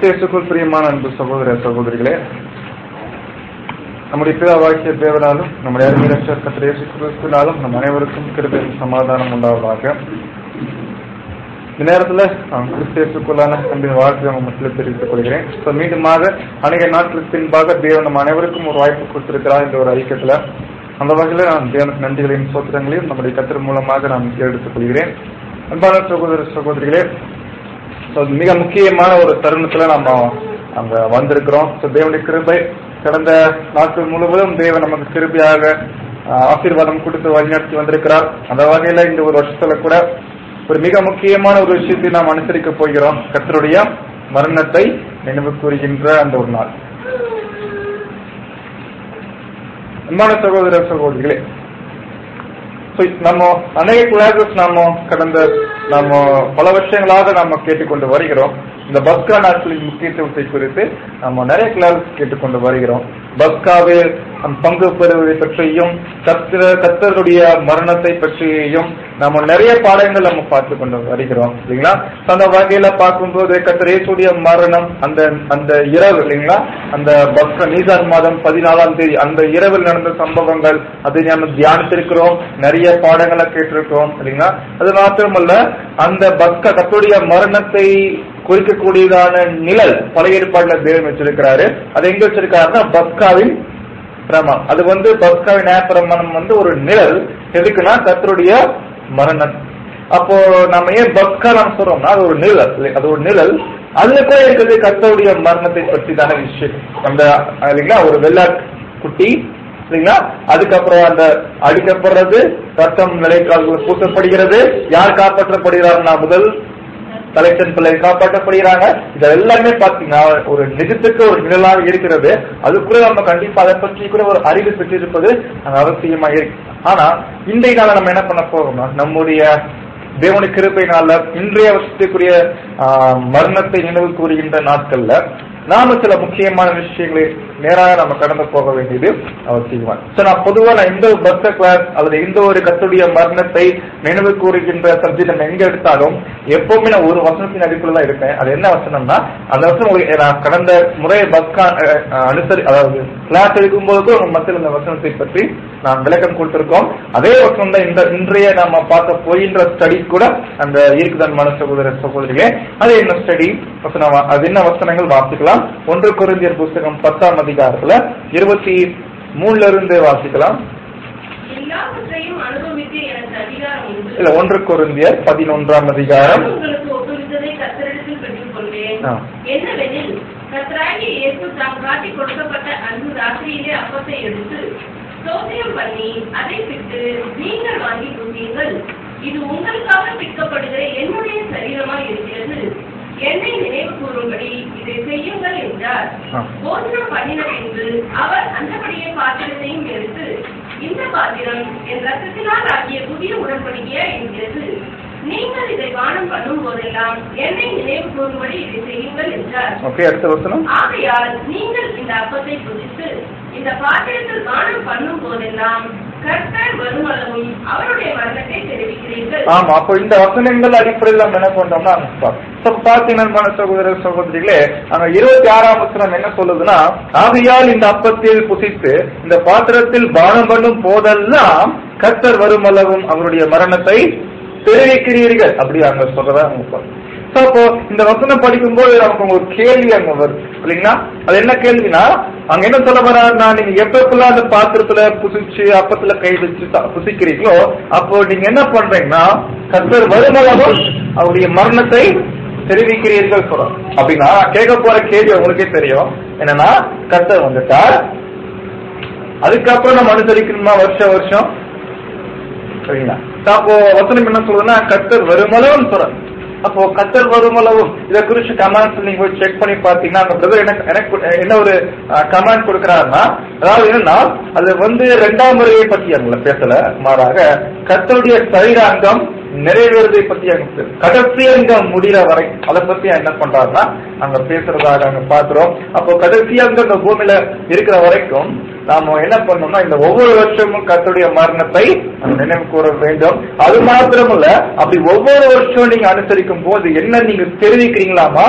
கிறிஸ்தேசுக்குள் பிரியமான அன்பு சகோதர சகோதரிகளே நம்முடைய பிதாவாகிய தேவனாலும் நம்முடைய அருமையரசர் கத்திர இயேசு கிறிஸ்துவினாலும் நம் அனைவருக்கும் கிருபையும் சமாதானம் உண்டாவதாக இந்த நேரத்துல நான் கிறிஸ்தேசுக்குள்ளான அன்பின் வாழ்க்கை அவங்க மத்தியில் தெரிவித்துக் கொள்கிறேன் So, மீண்டுமாக அநேக நாட்களுக்கு பின்பாக தேவன் நம் அனைவருக்கும் ஒரு வாய்ப்பு கொடுத்திருக்கிறார் என்ற ஒரு ஐக்கியத்துல அந்த வகையில் நான் தேவனுக்கு நன்றிகளையும் சோத்திரங்களையும் நம்முடைய கத்திர மூலமாக நான் எடுத்துக் கொள்கிறேன் அன்பான சகோதர சகோதரிகளே So, மிக முக்கியமான ஒரு தருணத்துல நம்ம அங்க வந்திருக்கிறோம் So, தேவனுடைய கிருபை கடந்த நாட்கள் முழுவதும் தேவன் நமக்கு கிருபையாக ஆஹ், ஆசீர்வாதம் கொடுத்து வழிநடத்தி வந்திருக்கிறார் அந்த வகையில இந்த ஒரு வருஷத்துல கூட ஒரு மிக முக்கியமான ஒரு விஷயத்தை நாம் அனுசரிக்க போகிறோம் கர்த்தருடைய மரணத்தை நினைவு கூறுகின்ற அந்த ஒரு நாள் அன்பான சகோதர சகோதரிகளே So, நம்ம அநேக கிளாஸஸ் நாம கடந்த நாம பல வருஷங்களாக நாம கேட்டுக்கொண்டு வருகிறோம் இந்த பஸ்கா நாட்களின் முக்கியத்துவத்தை குறித்து நம்ம நிறைய கிளாஸஸ் கேட்டுக்கொண்டு வருகிறோம் பஸ்காவில் நம் பங்கு பெறுவதை பற்றியும் கத்திர கத்தருடைய மரணத்தை பற்றியும் நம்ம நிறைய பாடங்கள் நம்ம பார்த்து கொண்டு வருகிறோம் இல்லைங்களா So, அந்த வகையில பார்க்கும்போது கத்திரேசுடைய மரணம் அந்த அந்த இரவு இல்லைங்களா அந்த பஸ்கா நீசார் மாதம் பதினாலாம் தேதி அந்த இரவில் நடந்த சம்பவங்கள் அதை நம்ம தியானித்திருக்கிறோம் நிறைய பாடங்களை கேட்டிருக்கிறோம் இல்லைங்களா அது மாத்திரமல்ல அந்த பஸ்கா கத்துடைய மரணத்தை குறிக்கக்கூடியதான நிழல் பழைய ஏற்பாடுல தேவன் வச்சிருக்கிறாரு அது எங்க வச்சிருக்காருன்னா பஸ்காவின் பிரமம் அது வந்து பஸ்காவின் நியாயப்பிரமாணம் வந்து ஒரு நிழல் எதுக்குன்னா கத்தருடைய மரணம் அப்போ நம்ம ஏன் பஸ்கா நாம் சொல்றோம்னா அது ஒரு நிழல் இல்லை, அது ஒரு நிழல் அதுல கூட இருக்கிறது கத்தருடைய மரணத்தை பற்றி தான விஷயம் அந்த இல்லைங்களா ஒரு வெள்ளா குட்டி சரிங்களா அதுக்கப்புறம் அந்த அடிக்கப்படுறது ரத்தம் நிலைக்கால்கள் பூசப்படுகிறது யார் காப்பாற்றப்படுகிறார்னா முதல் கலெக்ஷன் பிள்ளை காப்பாற்றப்படுகிறாங்க இது எல்லாமே பாத்தீங்கன்னா ஒரு நிஜத்துக்கு ஒரு நிழலாக இருக்கிறது அது கூட நம்ம கண்டிப்பா அதை பற்றி கூட ஒரு அறிவு பெற்றிருப்பது அது அவசியமா இருக்கு ஆனா இன்றைய நாள நம்ம என்ன பண்ண போறோம்னா நம்முடைய தேவனுடைய கிருப்பையினால இன்றைய வருஷத்துக்குரிய ஆஹ், மரணத்தை நினைவு கூறுகின்ற நாட்கள்ல நாம சில முக்கியமான விஷயங்களை நேராக நம்ம கடந்து போக வேண்டியது அவசியமா சோ நான் பொதுவா நான் எந்த ஒரு பஸ்ஸ கிளாஸ் அல்லது எந்த ஒரு கத்துடைய மரணத்தை நினைவு கூறுகின்ற சப்ஜெக்ட் நம்ம எங்க எடுத்தாலும் எப்பவுமே நான் ஒரு வசனத்தின் அடிப்படையில் தான் எடுப்பேன் அது என்ன வசனம்னா அந்த வசனம் உங்களுக்கு நான் கடந்த முறை பஸ்கா அனுசரி அதாவது கிளாஸ் எடுக்கும்போது உங்க மத்தியில் இந்த வசனத்தை பற்றி நான் விளக்கம் கொடுத்திருக்கோம் அதே வசனம் தான் இந்த இன்றைய நம்ம பார்க்க போகின்ற ஸ்டடி கூட அந்த இருக்குதன் மன சகோதர சகோதரிகளே அது என்ன ஸ்டடி வசனம் வா- அது என்ன வசனங்கள் வாசிக்கலாம் ஒன்று குருந்தியர் புஸ்தகம் பத்தாம் அதிகாரத்துல இருபத்தி மூணுல இருந்து வாசிக்கலாம் எல்லாவற்றையும் அனுபவிக்க எனக்கு அதிகாரம் உண்டு இல்ல ஒன்று குருந்தியர் பதினொன்றாம் அதிகாரம் நான் உங்களுக்கு ஒப்புவித்ததை கத்தரிடத்தில் பெற்றுக் கொள்வேன் ஆ. என்னவெனில் கத்தராகி இயேசு தாம் காட்டிக் கொடுக்கப்பட்ட அன்று ராத்திரியிலே அப்பத்தை எடுத்து சோத்தியம் பண்ணி அதை பிட்டு நீங்கள் வாங்கி குடியுங்கள் இது உங்களுக்காக பிற்கப்படுகிற என்னுடைய சரீரமாய் இருக்கிறது என்னை நினைவு கூறும்படி இதை செய்யுங்கள் என்றார் ஆ. போஜனம் பண்ணின பின்பு அவர் அந்தபடியே பாத்திரத்தையும் எடுத்து இந்த பாத்திரம் என் ரத்தத்தினால் ஆகிய புதிய உடன்படிக்கையா இருக்கிறது நீங்கள் இதை பானம் பண்ணும் போதெல்லாம் என்னை நினைவு கூறும்படி இதை செய்யுங்கள் என்றார் ஓகே அடுத்த வசனம் ஆகையால் நீங்கள் இந்த அப்பத்தை புதித்து இந்த பாத்திரத்தில் பானம் பண்ணும் போதெல்லாம் கர்த்தர் வருமளவும் அவருடைய மரணத்தை தெரிவிக்கிறீர்கள் ஆமா அப்போ இந்த வசனங்கள் அடிப்படையில் நம்ம என்ன பண்றோம்னா So, பாத்தீங்கன்னா மன சகோதர சகோதரிகளே அங்க இருபத்தி ஆறாம் வசனம் என்ன சொல்லுதுன்னா ஆகையால் இந்த அப்பத்தில் புசித்து இந்த பாத்திரத்தில் பானம் பண்ணும் போதெல்லாம் கர்த்தர் வருமளவும் அவருடைய மரணத்தை தெரிவிக்கிறீர்கள் அப்படி அங்க சொல்றதா அங்க பாருங்க. So, அப்போ இந்த வசனம் படிக்கும்போது நமக்கு ஒரு கேள்வி அங்க வருது இல்லைங்களா அது என்ன கேள்வினா அங்க என்ன சொல்ல வர்றாருன்னா நீங்க எப்பப்பெல்லாம் அந்த பாத்திரத்துல புசிச்சு அப்பத்துல கை வச்சு சா- புசிக்கிறீங்களோ அப்போ நீங்க என்ன பண்றீங்கன்னா கர்த்தர் வருமளவும் அவருடைய மரணத்தை தெரிவிக்கிறீர்கள் சொல்றோம் அப்படின்னா கேட்க போற கேள்வி உங்களுக்கே தெரியும் என்னன்னா கர்த்தர் வந்துட்டார் அதுக்கப்புறம் நம்ம அனுசரிக்கணுமா வருஷம் வருஷம் சரிங்களா அப்போ வசனம் என்ன சொல்றதுன்னா கத்தர் வருமளவும் சொல்றாரு அப்போ கத்தர் வருமளவும் இதை குறிச்சு கமெண்ட்ஸ் நீங்க போய் செக் பண்ணி பாத்தீங்கன்னா அந்த பிரதர் எனக்கு எனக்கு என்ன ஒரு கமெண்ட் கொடுக்கிறாருன்னா அதாவது என்னன்னா அது வந்து ரெண்டாம் முறையை பத்தி அங்க பேசல மாறாக கத்தருடைய சரீராங்கம் நிறைவேறதை பத்தி அங்க பேசு- கடைசி அங்கம் முடிகிற வரை அதை பத்தி என்ன பண்றாருன்னா அங்க பேசுறதாக அங்க பாக்குறோம் அப்போ கடைசி அங்கம் இந்த பூமியில இருக்கிற வரைக்கும் நாம என்ன பண்ணோம்னா இந்த ஒவ்வொரு வருஷமும் கர்த்தருடைய மரணத்தை நம்ம நினைவு கூற வேண்டும் அது மாத்திரமல்ல அப்படி ஒவ்வொரு வருஷம் நீங்க அனுசரிக்கும் போது என்ன நீங்க தெரிவிக்கிறீங்களாமா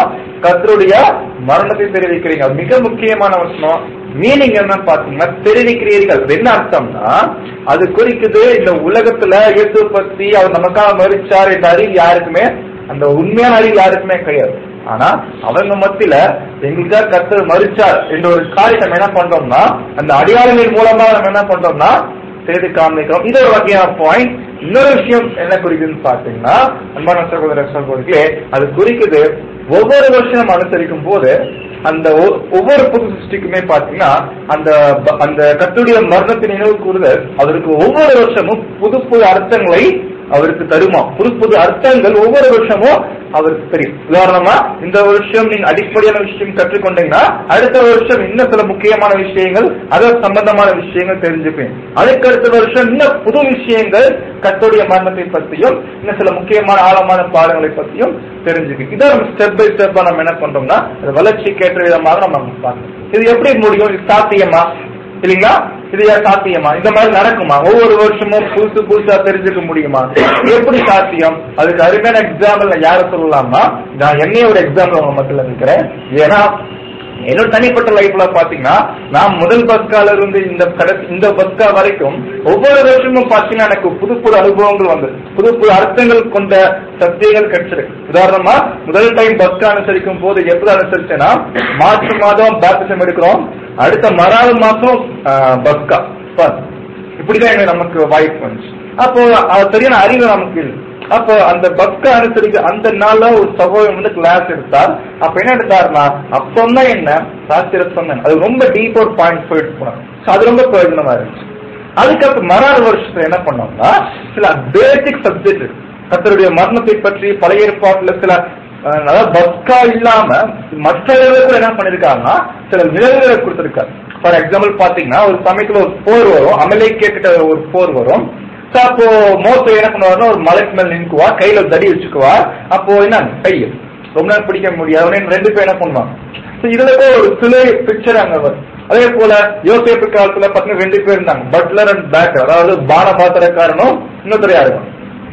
கர்த்தருடைய மரணத்தை தெரிவிக்கிறீங்க அது மிக முக்கியமான வசனம் மீனிங் என்னன்னு பாத்தீங்கன்னா தெரிவிக்கிறீர்கள் அது என்ன அர்த்தம்னா அது குறிக்குது இந்த உலகத்துல இயேசு பத்தி அவர் நமக்காக மறிச்சார் என்ற அறிவு யாருக்குமே அந்த உண்மையான அறிவு யாருக்குமே கிடையாது ஆனா அவங்க மத்தியில எங்களுக்காக கர்த்தர் மறிச்சார் என்ற ஒரு காரியத்தை நம்ம என்ன பண்றோம்னா அந்த அடையாளங்கள் மூலமா நம்ம என்ன பண்றோம்னா செய்து காமிக்கிறோம் இது ஒரு வகையான பாயிண்ட் இன்னொரு விஷயம் என்ன குறிக்குதுன்னு பாத்தீங்கன்னா அன்பான சகோதர சகோதரிகளே அது குறிக்குது ஒவ்வொரு வருஷம் நம்ம அனுசரிக்கும் போது அந்த ஒ- ஒவ்வொரு புது சிருஷ்டிக்குமே பாத்தீங்கன்னா அந்த ப- அந்த கத்துடைய மரணத்தை நினைவு கூறுதல் அதற்கு ஒவ்வொரு வருஷமும் புது புது அர்த்தங்களை அவருக்கு தருமா புது புது அர்த்தங்கள் ஒவ்வொரு வருஷமும் அவருக்கு தெரியும் உதாரணமா இந்த வருஷம் நீங்க அடிப்படையான விஷயம் கற்றுக்கொண்டீங்கன்னா அடுத்த வருஷம் இன்னும் சில முக்கியமான விஷயங்கள் அது சம்பந்தமான விஷயங்கள் தெரிஞ்சுப்பேன் அதுக்கு அடுத்த வருஷம் இன்னும் புது விஷயங்கள் கத்தோடைய மரணத்தை பத்தியும் இன்னும் சில முக்கியமான ஆழமான பாடங்களை பத்தியும் தெரிஞ்சுக்கணும் இதை நம்ம ஸ்டெப் பை ஸ்டெப்பா நம்ம என்ன பண்றோம்னா அது வளர்ச்சிக்கு ஏற்ற விதமாக நம்ம பார்க்கணும் இது எப்படி முடியும் இது சாத்தியமா இல்லைங்களா இது ஏன் சாத்தியமா இந்த மாதிரி நடக்குமா ஒவ்வொரு வருஷமும் புதுசு புதுசா தெரிஞ்சுக்க முடியுமா எப்படி சாத்தியம் அதுக்கு அருமையான எக்ஸாம்பிள் யார சொல்லலாமா நான் என்னைய ஒரு எக்ஸாம்பிள் உங்க மத்தியில இருக்கிறேன் ஏன்னா என்னோட தனிப்பட்ட லைஃப்ல பாத்தீங்கன்னா நான் முதல் பஸ்கால இருந்து இந்த கடைசி இந்த பஸ்கா வரைக்கும் ஒவ்வொரு வருஷமும் பாத்தீங்கன்னா எனக்கு புது புது அனுபவங்கள் வந்து புது புது அர்த்தங்கள் கொண்ட சத்தியங்கள் கிடைச்சிருக்கு உதாரணமா முதல் டைம் பஸ்கா அனுசரிக்கும் போது எப்படி அனுசரிச்சேன்னா மார்ச் மாதம் பாப்டிசம் எடுக்கிறோம் அடுத்த மறாவது மாசம் ஆஹ், பஸ்கா பார். இப்படிதான் எனக்கு நமக்கு வாய்ப்பு வந்துச்சு அப்போ அது சரியான அறிவு நமக்கு இல்லை அப்போ அந்த பக்த அனுசரிக்க அந்த நாள்ல ஒரு சகோதரன் வந்து கிளாஸ் எடுத்தார் அப்ப என்ன எடுத்தாருன்னா அப்பந்தான் என்ன சாஸ்திர சொன்னேன் அது ரொம்ப டீப் ஒரு பாயிண்ட் போயிட்டு போனார் So அது ரொம்ப பிரயோஜனமா இருந்துச்சு அதுக்கப்புறம் மறாறு வருஷத்துல என்ன பண்ணோம்னா சில பேசிக் சப்ஜெக்ட் கத்தருடைய மரணத்தை பற்றி பழைய ஏற்பாட்டுல சில அஹ், அதாவது பஸ்கா இல்லாம மற்ற இடத்துல என்ன பண்ணிருக்காங்கன்னா சில நிழல்களை கொடுத்திருக்காரு ஃபார் எக்ஸாம்பிள் பாத்தீங்கன்னா ஒரு சமயத்துல ஒரு போர் வரும் அமலே கிட்ட ஒரு போர் வரும் So, அப்போ மோச என்ன பண்ணுவாருன்னா ஒரு மலைக்கு மேல நின்குவா கையில ஒரு தடி வச்சுக்குவா அப்போ என்ன கையை ரொம்ப நேரம் பிடிக்க முடியாது உடனே ரெண்டு பேர் என்ன பண்ணுவாங்க So, இதுல கூட ஒரு சிலை பிக்சர் அங்க வரும் அதே போல யோசேப்பு காலத்துல பாத்தீங்கன்னா ரெண்டு பேர் இருந்தாங்க பட்லர் அண்ட் பேக்கர் அதாவது பான பாத்திரக்காரனும் இன்னொருத்தர் யாருக்கும்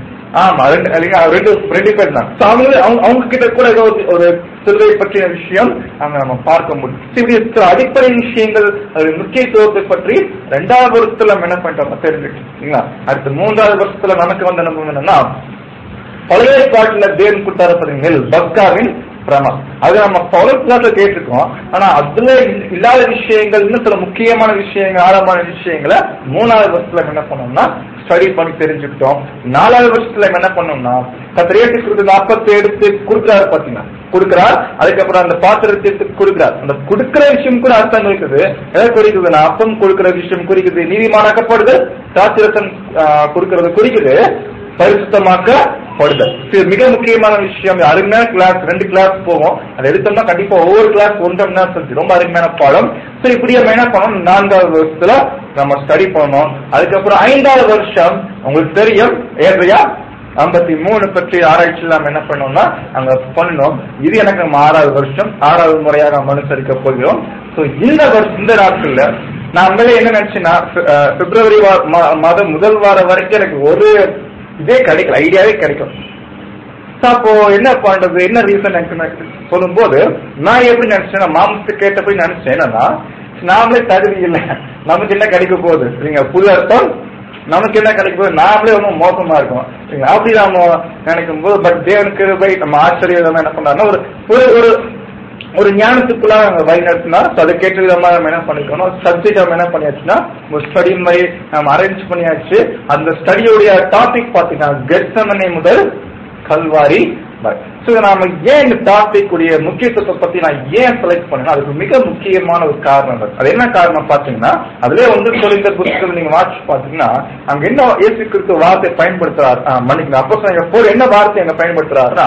ஆமா ரெண்டு இல்லைங்க, ரெண்டு ரெண்டு பேர் தான் So, அவங்க அவங்க அவங்க கிட்ட கூட ஏதோ ஒரு- ஒரு சிலுவை பற்றிய விஷயம் அங்க நம்ம பார்க்க முடியும் So, இப்படி சில அடிப்படை விஷயங்கள் அதோட முக்கியத்துவத்தை பற்றி ரெண்டாவது வருஷத்துல நம்ம என்ன பண்ணிட்டோம் தெரிஞ்சுக்கிட்டீங்களா அடுத்த மூன்றாவது வருஷத்துல நமக்கு வந்த அனுபவம் என்னன்னா பழைய ஏற்பாட்டுல தேவன் கொடுத்தாரு பாத்தீங்க பஸ்காவின் பிரமம் அது நம்ம பௌரத்துல கேட்டிருக்கோம் ஆனா அதுல இல்லாத விஷயங்கள் இன்னும் சில முக்கியமான விஷயங்கள் ஆழமான விஷயங்களை மூணாவது வருஷத்துல என்ன பண்ணோம்னா ஸ்டடி பண்ணி தெரிஞ்சுக்கிட்டோம் நாலாவது வருஷத்துல என்ன பண்ணோம்னா கத்திரேட்டு கொடுத்து அப்பத்தை எடுத்து கொடுக்குறாரு பாத்தீங்கன்னா கொடுக்கிறார் அதுக்கப்புறம் அந்த பாத்திரத்தை எடுத்து கொடுக்கிறார் அந்த கொடுக்கிற விஷயம் கூட அர்த்தம் இருக்குது எதை குறிக்குதுன்னா அப்பம் கொடுக்கிற விஷயம் குறிக்குது நீதிமானாக்கப்படுது சாத்திரத்தன் கொடுக்கறது குறிக்குது பரிசுத்தமாக்கப்படுதல் இது மிக முக்கியமான விஷயம் அருமையான கிளாஸ் ரெண்டு கிளாஸ் போவோம் அதை எடுத்தோம்னா கண்டிப்பா ஒவ்வொரு கிளாஸ் ஒன்றரை மணி நேரம் செஞ்சு ரொம்ப அருமையான பாடம் ஸோ இப்படி நம்ம என்ன பண்ணணும் நான்காவது வருஷத்துல நம்ம ஸ்டடி பண்ணோம் அதுக்கப்புறம் ஐந்தாவது வருஷம் உங்களுக்கு தெரியும் ஏற்றையா ஐம்பத்தி மூணு பற்றி ஆராய்ச்சியில் நம்ம என்ன பண்ணோம்னா அங்க பண்ணணும் இது எனக்கு நம்ம ஆறாவது வருஷம் ஆறாவது முறையாக நம்ம அனுசரிக்க போகிறோம் ஸோ இந்த வருஷம் இந்த நாட்கள்ல நான் உண்மையிலே என்ன நினைச்சேன்னா பிப்ர- அஹ் பிப்ரவரி வா- மா- மாதம் முதல் வாரம் வரைக்கும் எனக்கு ஒரு இதே கிடைக்கல ஐடியாவே கிடைக்கும் So, அப்போ என்ன பண்றது என்ன ரீசன் எனக்கு சொல்லும்போது நான் எப்படி நினைச்சேன் நான் மாமத்துக்கு கேட்டபடி நினைச்சேன் என்னன்னா நாமளே தகுதி இல்லை நமக்கு என்ன கிடைக்க போகுது சரிங்க புது அர்த்தம் நமக்கு என்ன கிடைக்க போகுது நாமளே ரொம்ப மோசமா இருக்கும் சரிங்களா? அப்படி நாம நினைக்கும் போது பட் தேவனுக்கு கிருபை நம்ம ஆச்சரியம் என்ன பண்றாருன்னா ஒரு ஒரு ஒரு ஒரு ஞானத்துக்குள்ள அவங்க வழி நடத்தினா ஸோ அதுக்கேற்ற விதமா நம்ம என்ன பண்ணிக்கணும் சப்ஜெக்ட் நம்ம என்ன பண்ணியாச்சுன்னா ஒரு ஸ்டடி மாதிரி நம்ம அரேஞ்ச் பண்ணியாச்சு அந்த ஸ்டடியோடைய டாபிக் பார்த்தீங்கன்னா கெட்சமனை முதல் கல்வாரி ஸோ நாம ஏன் இந்த டாபிக் உடைய முக்கியத்துவத்தை பத்தி நான் ஏன் செலக்ட் பண்ணேன்னா அதுக்கு மிக முக்கியமான ஒரு காரணம் இருக்கு அது என்ன காரணம் பாத்தீங்கன்னா அதுலயே வந்து சொல்லிந்த புத்தகம் நீங்க வாட்ச் பாத்தீங்கன்னா அங்க என்ன இயேசு கிறிஸ்து வார்த்தை பயன்படுத்துறாரு ஆ, மன்னிக்கணும் அப்போ போர் என்ன வார்த்தை அங்க பயன்படுத்துறாருன்னா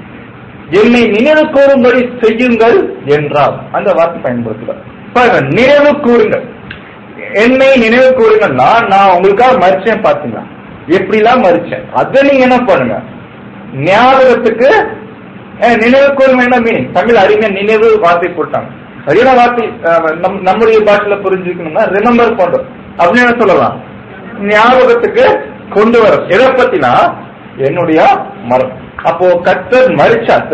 என்னை நினைவு கூறும்படி செய்யுங்கள் என்றார் அந்த வார்த்தை பயன்படுத்துறார் பாருங்க நினைவு கூறுங்கள் என்னை நினைவு கூறுங்கன்னா நான் உங்களுக்காக மறிச்சேன் பாத்தீங்களா எப்படிலாம் மறிச்சேன் அதை நீங்க என்ன பண்ணுங்க ஞாபகத்துக்கு அஹ், நினைவு கூறுங்க என்ன மீனிங் தமிழ் அறிஞர் நினைவு வார்த்தை போட்டாங்க சரியான வார்த்தை அஹ், நம்- நம்முடைய பாஷையில புரிஞ்சுக்கணும்னா ரிமெம்பர் பண்றோம் அப்படின்னு என்ன சொல்லலாம் ஞாபகத்துக்கு கொண்டு வரும் எதை பத்தினா என்னுடைய மரம் அப்போ கத்தர் மறிச்சா சரி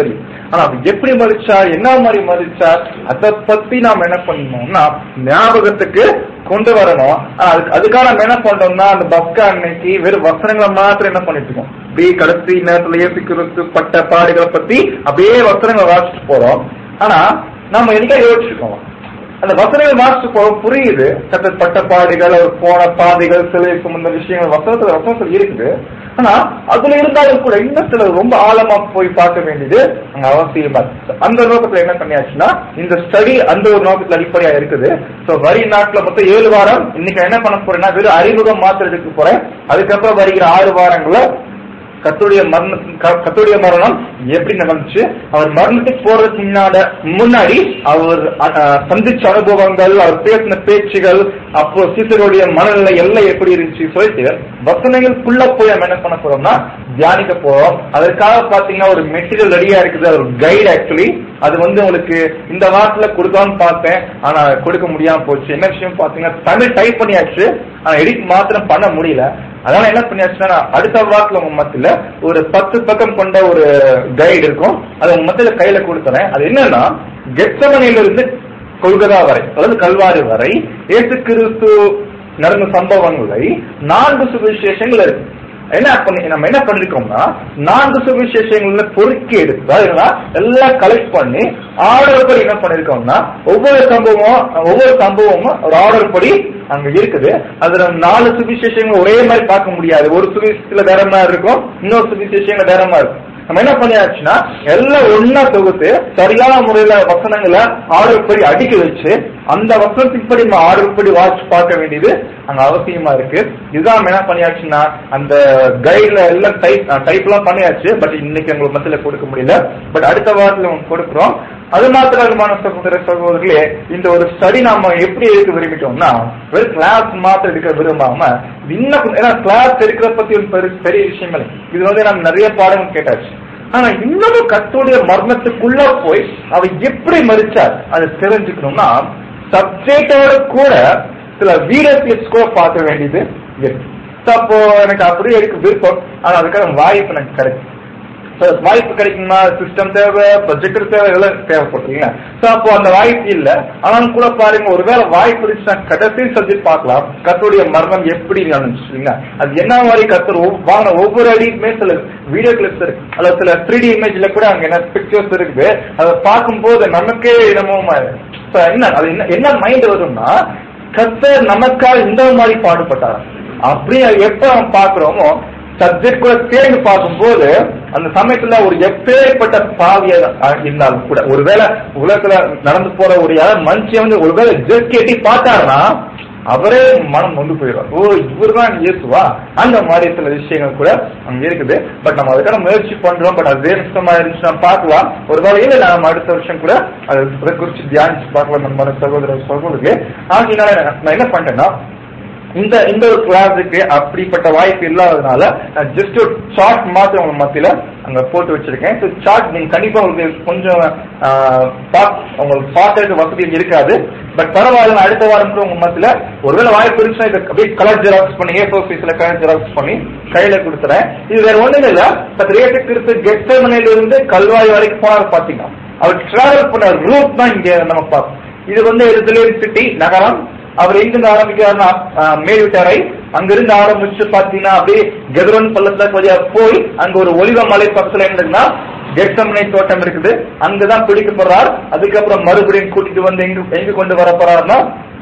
ஆனா அவர் எப்படி மறிச்சார் என்ன மாதிரி மறிச்சார் அதை பத்தி நாம என்ன பண்ணணும்னா ஞாபகத்துக்கு கொண்டு வரணும் ஆனா அதுக்கு அதுக்காக நம்ம என்ன பண்றோம்னா அந்த பஸ்கா அன்னைக்கு வெறும் வசனங்களை மாத்திரம் என்ன பண்ணிட்டு இருக்கோம் அப்படியே கடைசி நேரத்துல இயேசு கிறிஸ்து பட்ட பாடுகளை பத்தி அப்படியே வசனங்களை வாசிச்சுட்டு போறோம் ஆனா நம்ம என்னைக்கா யோசிச்சிருக்கோம் அந்த வசனங்கள் வாசிச்சு போக புரியுது சட்ட பட்ட பாடுகள் அவர் போன பாதைகள் சிலை சுமந்த விஷயங்கள் வசனத்துல வசனத்துல இருக்குது ஆனா அதுல இருந்தாலும் கூட இன்னும் சில ரொம்ப ஆழமா போய் பார்க்க வேண்டியது அங்க அவசியமா இருக்கு. அந்த நோக்கத்துல என்ன பண்ணியாச்சுன்னா இந்த ஸ்டடி அந்த ஒரு நோக்கத்துல அடிப்படையா இருக்குது சோ வரி நாட்டுல மொத்தம் ஏழு வாரம் இன்னைக்கு என்ன பண்ண போறேன்னா வெறும் அறிமுகம் மாத்திரம் எடுக்க போறேன் அதுக்கப்புறம் வருகிற ஆறு வாரங்கள கத்துடைய மரண க- கர்த்தருடைய மரணம் எப்படி நடந்துச்சு அவர் மரணத்துக்கு போறதுக்கு முன்னாட முன்னாடி அவர் அ- அ, சந்திச்ச அனுபவங்கள் அவர் பேசின பேச்சுகள் அப்போ சீசருடைய மனநிலை எல்லாம் எப்படி இருந்துச்சு சொல்லிட்டு வசனங்களுக்குள்ள போய் நம்ம என்ன பண்ண போறோம்னா தியானிக்க போறோம் அதற்காக பாத்தீங்கன்னா ஒரு மெட்டீரியல் ரெடியா இருக்குது அது ஒரு கைடு ஆக்சுவலி அது வந்து உங்களுக்கு இந்த வாரத்துல கொடுக்கலாம்னு பார்த்தேன் ஆனா கொடுக்க முடியாம போச்சு என்ன விஷயம் பாத்தீங்கன்னா தமிழ் டைப் பண்ணியாச்சு ஆனா எடிட் மாத்திரம் பண்ண முடியல அதனால என்ன பண்ணியாச்சுன்னா நான் அடுத்த வாரத்துல உங்க மத்தியில ஒரு பத்து பக்கம் கொண்ட ஒரு கைடு இருக்கும் அது உங்க மத்தியில கையில கொடுத்துறேன் அது என்னன்னா கெட்சமனையில இருந்து கொள்கதா வரை அதாவது கல்வாரி வரை இயேசு கிறிஸ்து நடந்த சம்பவங்களை நான்கு சுவிசேஷங்கள் இருக்கு என்ன பண்ணி நம்ம என்ன பண்ணிருக்கோம்னா நான்கு சுவிசேஷங்கள்ல பொறுக்கி எடுத்து அதுனா எல்லாம் கலெக்ட் பண்ணி ஆர்டர் படி என்ன பண்ணிருக்கோம்னா ஒவ்வொரு சம்பவமும் ஒவ்வொரு சம்பவமும் ஒரு ஆர்டர் படி அங்க இருக்குது அதுல நாலு சுவிசேஷங்கள் ஒரே மாதிரி பார்க்க முடியாது ஒரு சுவிசேஷத்துல வேற மாதிரி இருக்கும் இன்னொரு சுவிசேஷங்கள வேற மாதிரி இருக்கும் நம்ம என்ன பண்ணியாச்சுன்னா எல்லாம் ஒன்னா தொகுத்து சரியான முறையில வசனங்களை ஆர்டர் படி அடுக்கி வச்சு அந்த வசனத்துக்கு படி நம்ம ஆர்டர் படி வாட்ச் பார்க்க வேண்டியது அங்க அவசியமா இருக்கு இதுதான் நம்ம என்ன பண்ணியாச்சுன்னா அந்த கைட்ல எல்லாம் டைப் டைப் எல்லாம் பண்ணியாச்சு பட் இன்னைக்கு உங்களுக்கு மத்தியில கொடுக்க முடியல பட் அடுத்த வாரத்துல உங்களுக்கு கொடுக்குறோம் அது மாத்திரமான சகோதர சகோதரர்களே இந்த ஒரு ஸ்டடி நாம எப்படி எடுக்க விரும்பிட்டோம்னா வெறும் கிளாஸ் மாத்திரம் எடுக்க விரும்பாம இன்னும் கொஞ்சம்- ஏன்னா கிளாஸ் எடுக்கிற பத்தி ஒரு பெரு- பெரிய விஷயம் இல்லை இது வந்து நம்ம நிறைய பாடங்கள் கேட்டாச்சு ஆனா இன்னமும் கத்தோடைய மர்மத்துக்குள்ள போய் அவ எப்படி மறிச்சார் அதை தெரிஞ்சுக்கணும்னா சப்ஜெக்டோட கூட சில வீடியோ கிளிப்ஸ் கூட பார்க்க வேண்டியது இருக்கு So, அப்போ எனக்கு அப்படியே எடுக்க விருப்பம் ஆனா அதுக்கான வாய்ப்பு எனக்கு கிடைக்கும் So, வாய்ப்பு கிடைக்குமா சிஸ்டம் தேவை ப்ரொஜெக்டர் தேவை இதெல்லாம் தேவைப்படுறீங்க சோ அப்போ அந்த வாய்ப்பு இல்ல ஆனாலும் கூட பாருங்க ஒருவேளை வாய்ப்பு இருந்துச்சுன்னா கடைசி சப்ஜெக்ட் பார்க்கலாம் கத்தருடைய மரணம் எப்படி நடந்துச்சுங்க அது என்ன மாதிரி கத்தர் ஒவ்- வாங்கின ஒவ்வொரு அடிக்குமே சில வீடியோ கிளிப்ஸ் இருக்கு அல்லது சில த்ரீ டி இமேஜ்ல கூட அங்க என்ன பிக்சர்ஸ் இருக்குது அதை பார்க்கும்போது நமக்கே என்னமோ So, என்ன அது என்ன என்ன மைண்ட் வரும்னா கத்தர் நமக்காக இந்த மாதிரி பாடுபட்டார் அப்படி எப்ப நம்ம பாக்குறோமோ சப்ஜெக்ட் கூட தேர்ந்து பார்க்கும்போது அந்த சமயத்துல ஒரு எப்பேற்பட்ட பாவியா இருந்தாலும் கூட ஒருவேளை உலகத்துல நடந்து போற ஒரு யாராவது மனுஷன் வந்து ஒருவேளை ஜஸ்ட் எட்டி பார்த்தாருன்னா அவரே மனம் வந்து போயிடும் ஓ இவர்தான் இயேசுவா அந்த மாதிரி சில விஷயங்கள் கூட அங்க இருக்குது பட் நம்ம அதுக்கான முயற்சி பண்றோம் பட் அது வேறுமா இருந்துச்சுன்னா பார்க்கலாம் ஒருவேளை இல்லை நம்ம அடுத்த வருஷம் கூட அது அதை குறிச்சு தியானிச்சு பார்க்கலாம் நம்ம சகோதர சகோதரர்களே ஆகினால நான் என்ன பண்ணிட்டேன்னா இந்த இந்த ஒரு கிளாஸுக்கு அப்படிப்பட்ட வாய்ப்பு இல்லாததுனால நான் ஜஸ்ட் ஒரு சார்ட் மாத்திரம் உங்க மத்தியில அங்க போட்டு வச்சிருக்கேன் ஸோ சார்ட் நீங்க கண்டிப்பா உங்களுக்கு கொஞ்சம் ஆஹ், பாக்- உங்களுக்கு பார்க்கறதுக்கு வசதி இருக்காது பட் பரவாயில்ல நான் அடுத்த வாரம் கூட உங்க மத்தியில ஒருவேளை வாய்ப்பு இருந்துச்சுன்னா இதை அப்படியே கலர் ஜெராக்ஸ் பண்ணி ஏ ஃபோர் சைஸ்ல கலர் ஜெராக்ஸ் பண்ணி கையில கொடுத்துறேன் இது வேற ஒண்ணும் இல்ல பட் ரேட்டு கிறிஸ்து கெட்டமனையில இருந்து கல்வாய் வரைக்கும் போனார் பாத்தீங்கன்னா அவர் டிராவல் பண்ண ரூட் தான் இங்க நம்ம பார்ப்போம் இது வந்து எருசலேம் சிட்டி நகரம் அவர் எங்கிருந்து ஆரம்பிக்கிறார்னா ஆஹ், மேல்விட்டாரை அங்கிருந்து ஆரம்பிச்சு பாத்தீங்கன்னா அப்படியே கெதரோன் பள்ளத்துல வழியா போய் அங்க ஒரு ஒலிவ மலை பக்கத்துல என்னதுன்னா கெட்சமனை தோட்டம் இருக்குது அங்கதான் பிடிக்கப்படுறார் அதுக்கப்புறம் மறுபடியும் கூட்டிட்டு வந்து எங்க எங்க கொண்டு வர போறாருன்னா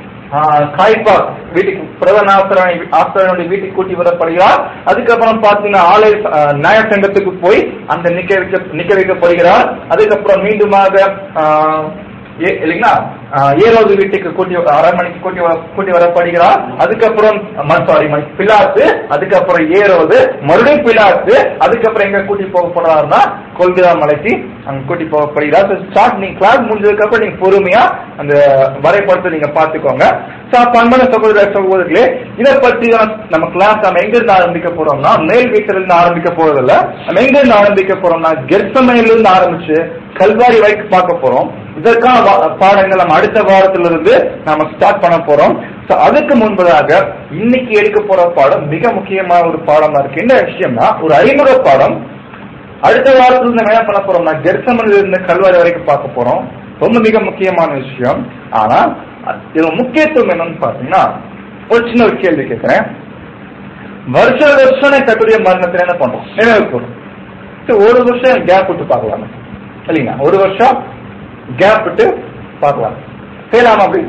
காய்பா வீட்டுக்கு பிரதான ஆசிரியர் ஆசிரியருடைய வீட்டுக்கு கூட்டி வரப்படுகிறார் அதுக்கப்புறம் பாத்தீங்கன்னா ஆலய ஆஹ், நியாய சங்கத்துக்கு போய் அந்த நிக்க வைக்க நிக்க வைக்கப்படுகிறார் அதுக்கப்புறம் மீண்டுமாக ஆஹ், ஏ- இல்லைங்களா ஆஹ், ஏரோது வீட்டுக்கு கூட்டி அரண்மனைக்கு கூட்டி வர- கூட்டி வரப்படுகிறார் அதுக்கப்புறம் சாரி பிலாத்து அதுக்கப்புறம் ஏரோது மறுபடியும் பிலாத்து அதுக்கப்புறம் எங்க கூட்டி போக போறாருன்னா கொல்கதா மலைக்கு அங்க கூட்டி போகப்படுகிறார் ஸ்டார்ட் நீங்க கிளாஸ் முடிஞ்சதுக்கு அப்புறம் நீங்க பொறுமையா அந்த வரைபடத்தை நீங்க பாத்துக்கோங்க So, அப்ப அன்பான சகோதர சகோதரர்களே இதை பற்றி தான் நம்ம கிளாஸ் நம்ம எங்க இருந்து ஆரம்பிக்க போறோம்னா மேல் வீட்டில இருந்து ஆரம்பிக்க போறதில்ல நம்ம எங்க இருந்து ஆரம்பிக்க போறோம்னா கெர்சமையில இருந்து ஆரம்பிச்சு கல்வாரி வரைக்கும் பார்க்க போறோம் இதற்கான வா- பாடங்கள் நம்ம அடுத்த வாரத்துல இருந்து நாம ஸ்டார்ட் பண்ண போறோம் So, அதுக்கு முன்பதாக இன்னைக்கு எடுக்க போற பாடம் மிக முக்கியமான ஒரு பாடமா இருக்கு என்ன விஷயம்னா ஒரு அறிமுக பாடம் அடுத்த வாரத்துல நம்ம என்ன பண்ண போறோம்னா கெர்சமனில் இருந்து கல்வாரி வரைக்கும் பார்க்க போறோம் ரொம்ப மிக முக்கியமான விஷயம் ஆனா இதுல முக்கியத்துவம் என்னன்னு பாத்தீங்கன்னா ஒரு சின்ன ஒரு கேள்வி கேட்கிறேன் வருஷ வருஷம் கட்டுடைய மரணத்துல என்ன பண்றோம் நினைவு கூறும் சரி, ஒரு வருஷம் கேப் விட்டு பார்க்கலாம் இல்லைங்களா ஒரு வருஷம் கேப் விட்டு பார்க்கலாம் செய்யலாமா அப்படி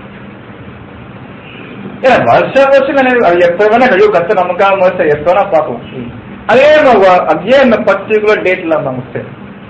ஏன்னா வருஷ வருஷம் நினைவு அது எப்ப வேணா கழிவு கத்த நமக்காக வருஷம் எப்ப வேணா பார்க்கலாம் அதே நம்ம அதே இந்த பர்டிகுலர் டேட்ல நம்ம சரி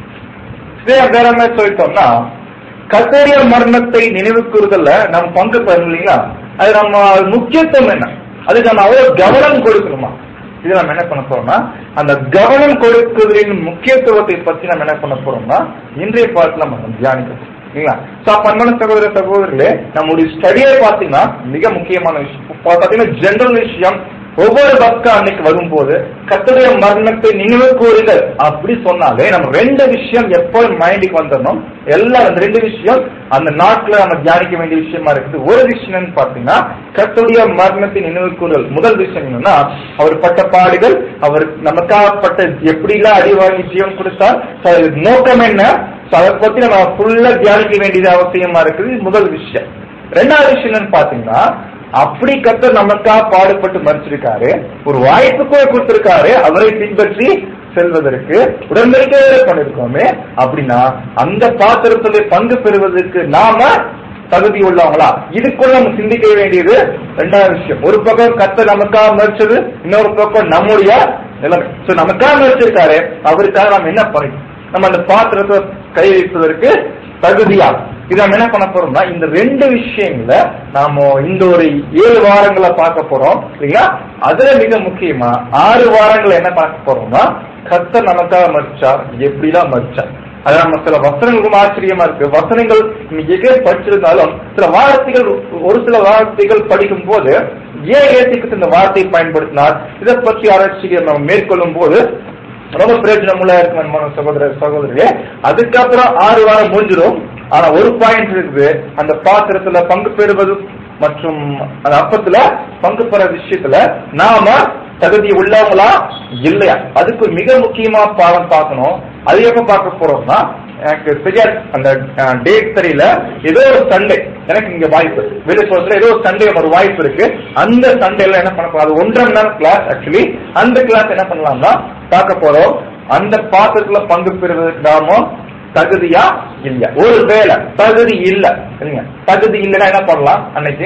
இதே வேற மாதிரி சொல்லிட்டோம்னா கத்தோடைய மரணத்தை நினைவு கூறுதல்ல நம்ம பங்கு பெறணும் இல்லைங்களா அது நம்ம அது முக்கியத்துவம் என்ன அதுக்கு நம்ம அவ்வளவு கவனம் கொடுக்கணுமா இது நம்ம என்ன பண்ண போறோம்னா அந்த கவனம் கொடுக்குதலின் முக்கியத்துவத்தை பத்தி நம்ம என்ன பண்ண போறோம்னா இன்றைய பாடத்துல நம்ம தியானிக்கணும் இல்லைங்களா சோ அப்ப அன்பான சகோதர சகோதரர்களே நம்முடைய ஸ்டடியை பாத்தீங்கன்னா மிக முக்கியமான விஷயம் பாத்தீங்கன்னா ஜெனரல் விஷயம் ஒவ்வொரு பக்தா அன்னைக்கு வரும்போது கத்துடைய மரணத்தை நினைவு கூறுங்கள் அப்படி சொன்னாலே நம்ம ரெண்டு விஷயம் எப்போ மைண்டுக்கு வந்துடணும் எல்லாம் அந்த ரெண்டு விஷயம் அந்த நாட்டுல நம்ம தியானிக்க வேண்டிய விஷயமா இருக்குது ஒரு விஷயம் என்னன்னு பாத்தீங்கன்னா கத்துடைய மரணத்தை நினைவு கூறுதல் முதல் விஷயம் என்னன்னா அவர் பட்ட பாடுகள் அவர் நமக்காக பட்ட எப்படிலாம் அடி வாங்கி ஜீவன் கொடுத்தார் so அதுக்கு நோக்கம் என்ன So அதை பத்தி நம்ம ஃபுல்லா தியானிக்க வேண்டியது அவசியமா இருக்குது இது முதல் விஷயம் ரெண்டாவது விஷயம் என்னன்னு பாத்தீங்கன்னா அப்படி கத்தர் நமக்காக பாடுபட்டு மறிச்சிருக்காரு ஒரு வாய்ப்பு கூட கொடுத்திருக்காரு அவரை பின்பற்றி செல்வதற்கு உடன்படிக்கை பண்ணிருக்கோமே அப்படின்னா அந்த பாத்திரத்துல பங்கு பெறுவதற்கு நாம தகுதி உள்ளவங்களா இதுக்குள்ள நம்ம சிந்திக்க வேண்டியது ரெண்டாவது விஷயம் ஒரு பக்கம் கத்த நமக்காக மறிச்சது இன்னொரு பக்கம் நம்முடைய நிலைமை சோ நமக்காக மறிச்சிருக்காரு அவருக்காக நம்ம என்ன பண்ணணும் நம்ம அந்த பாத்திரத்தை கை வைப்பதற்கு தகுதியா இது நம்ம என்ன பண்ண போறோம்னா இந்த ரெண்டு விஷயங்கள நாம இந்த ஒரு ஏழு வாரங்களை பார்க்க போறோம் இல்லைங்களா அதுல மிக முக்கியமா ஆறு வாரங்களை என்ன பார்க்க போறோம்னா கத்த நமக்காக மறிச்சார் எப்படிலாம் மறிச்சார் அது நம்ம சில வசனங்களும் ஆச்சரியமா இருக்கு வசனங்கள் நீங்க எங்கே படிச்சிருந்தாலும் சில வார்த்தைகள் ஒரு சில வார்த்தைகள் படிக்கும் போது ஏன் ஏசிக்கு இந்த வார்த்தையை பயன்படுத்தினார் இதை பற்றி ஆராய்ச்சிகள் நம்ம மேற்கொள்ளும் போது ரொம்ப பிரயோஜனமுள்ள இருக்கு அன்பான சகோதர சகோதரியே அதுக்கப்புறம் ஆறு வாரம் முடிஞ்சிடும் ஆனா ஒரு பாயிண்ட் இருக்குது அந்த பாத்திரத்துல பங்கு பெறுவது மற்றும் அந்த அப்பத்துல பங்கு பெற விஷயத்துல நாம தகுதி உள்ளவங்களா இல்லையா அதுக்கு மிக முக்கியமா பாடம் பார்க்கணும் அது எப்ப பார்க்க போறோம்னா எனக்கு சரியா அந்த டேட் தெரியல ஏதோ ஒரு சண்டே எனக்கு இங்க வாய்ப்பு வெளியே சொல்றதுல ஏதோ ஒரு சண்டே ஒரு வாய்ப்பு இருக்கு அந்த சண்டேல என்ன பண்ண போறோம் அது ஒன்றரை மணி நேரம் கிளாஸ் ஆக்சுவலி அந்த கிளாஸ் என்ன பண்ணலாம்னா பார்க்க போறோம் அந்த பாத்திரத்துல பங்கு பெறுவதற்கு நாம தகுதியா இல்ல ஒரு வேலை தகுதி இல்ல சரிங்க தகுதி இல்லைன்னா என்ன பண்ணலாம் அன்னைக்கு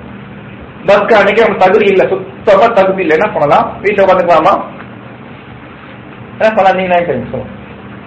பஸ்க்கு அன்னைக்கு நம்ம தகுதி இல்ல சுத்தமா தகுதி இல்ல என்ன பண்ணலாம் வீட்டுல உட்காந்துக்கலாமா என்ன பண்ணலாம் நீங்க நினைக்கிறீங்க சொல்லுங்க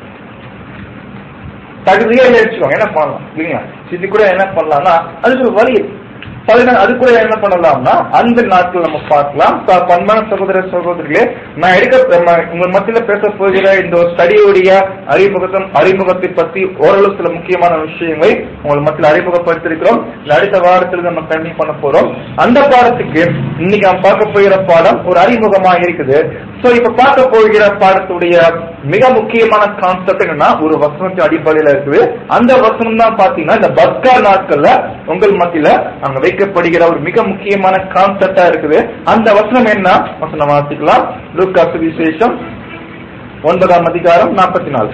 தகுதியே இல்லை வச்சுக்கோங்க என்ன பண்ணலாம் இல்லைங்களா இது கூட என்ன பண்ணலாம்னா அதுக்கு ஒரு வழி இருக்கு. பதினாறு அது கூட என்ன பண்ணலாம்னா அந்த நாட்கள் நம்ம பார்க்கலாம் So, அப்ப அன்பான சகோதர சகோதரிகளே நான் எடுக்க நம்ம உங்க மத்தியில பேச போகிற இந்த ஒரு ஸ்டடியுடைய அறிமுகத்தம் அறிமுகத்தை பத்தி ஓரளவு சில முக்கியமான விஷயங்களை உங்கள் மத்தியில் அறிமுகப்படுத்திருக்கிறோம் இந்த அடுத்த வாரத்தில் நம்ம கண்டினியூ பண்ண போறோம் அந்த பாடத்துக்கு இன்னைக்கு நாம் பார்க்க போகிற பாடம் ஒரு அறிமுகமா இருக்குது சோ இப்ப பார்க்க போகிற பாடத்துடைய மிக முக்கியமான கான்செப்ட் என்னன்னா ஒரு வசனத்தின் அடிப்படையில இருக்குது அந்த வசனம் தான் பாத்தீங்கன்னா இந்த பஸ்கா நாட்கள்ல உங்கள் மத்தியில அங்க வைக்கப்படுகிற ஒரு மிக முக்கியமான கான்செப்டா இருக்குது அந்த வசனம் என்ன வசனம் வாசிக்கலாம் லூக்கா சுவிசேஷம் ஒன்பதாம் அதிகாரம் நாற்பத்தி நாலு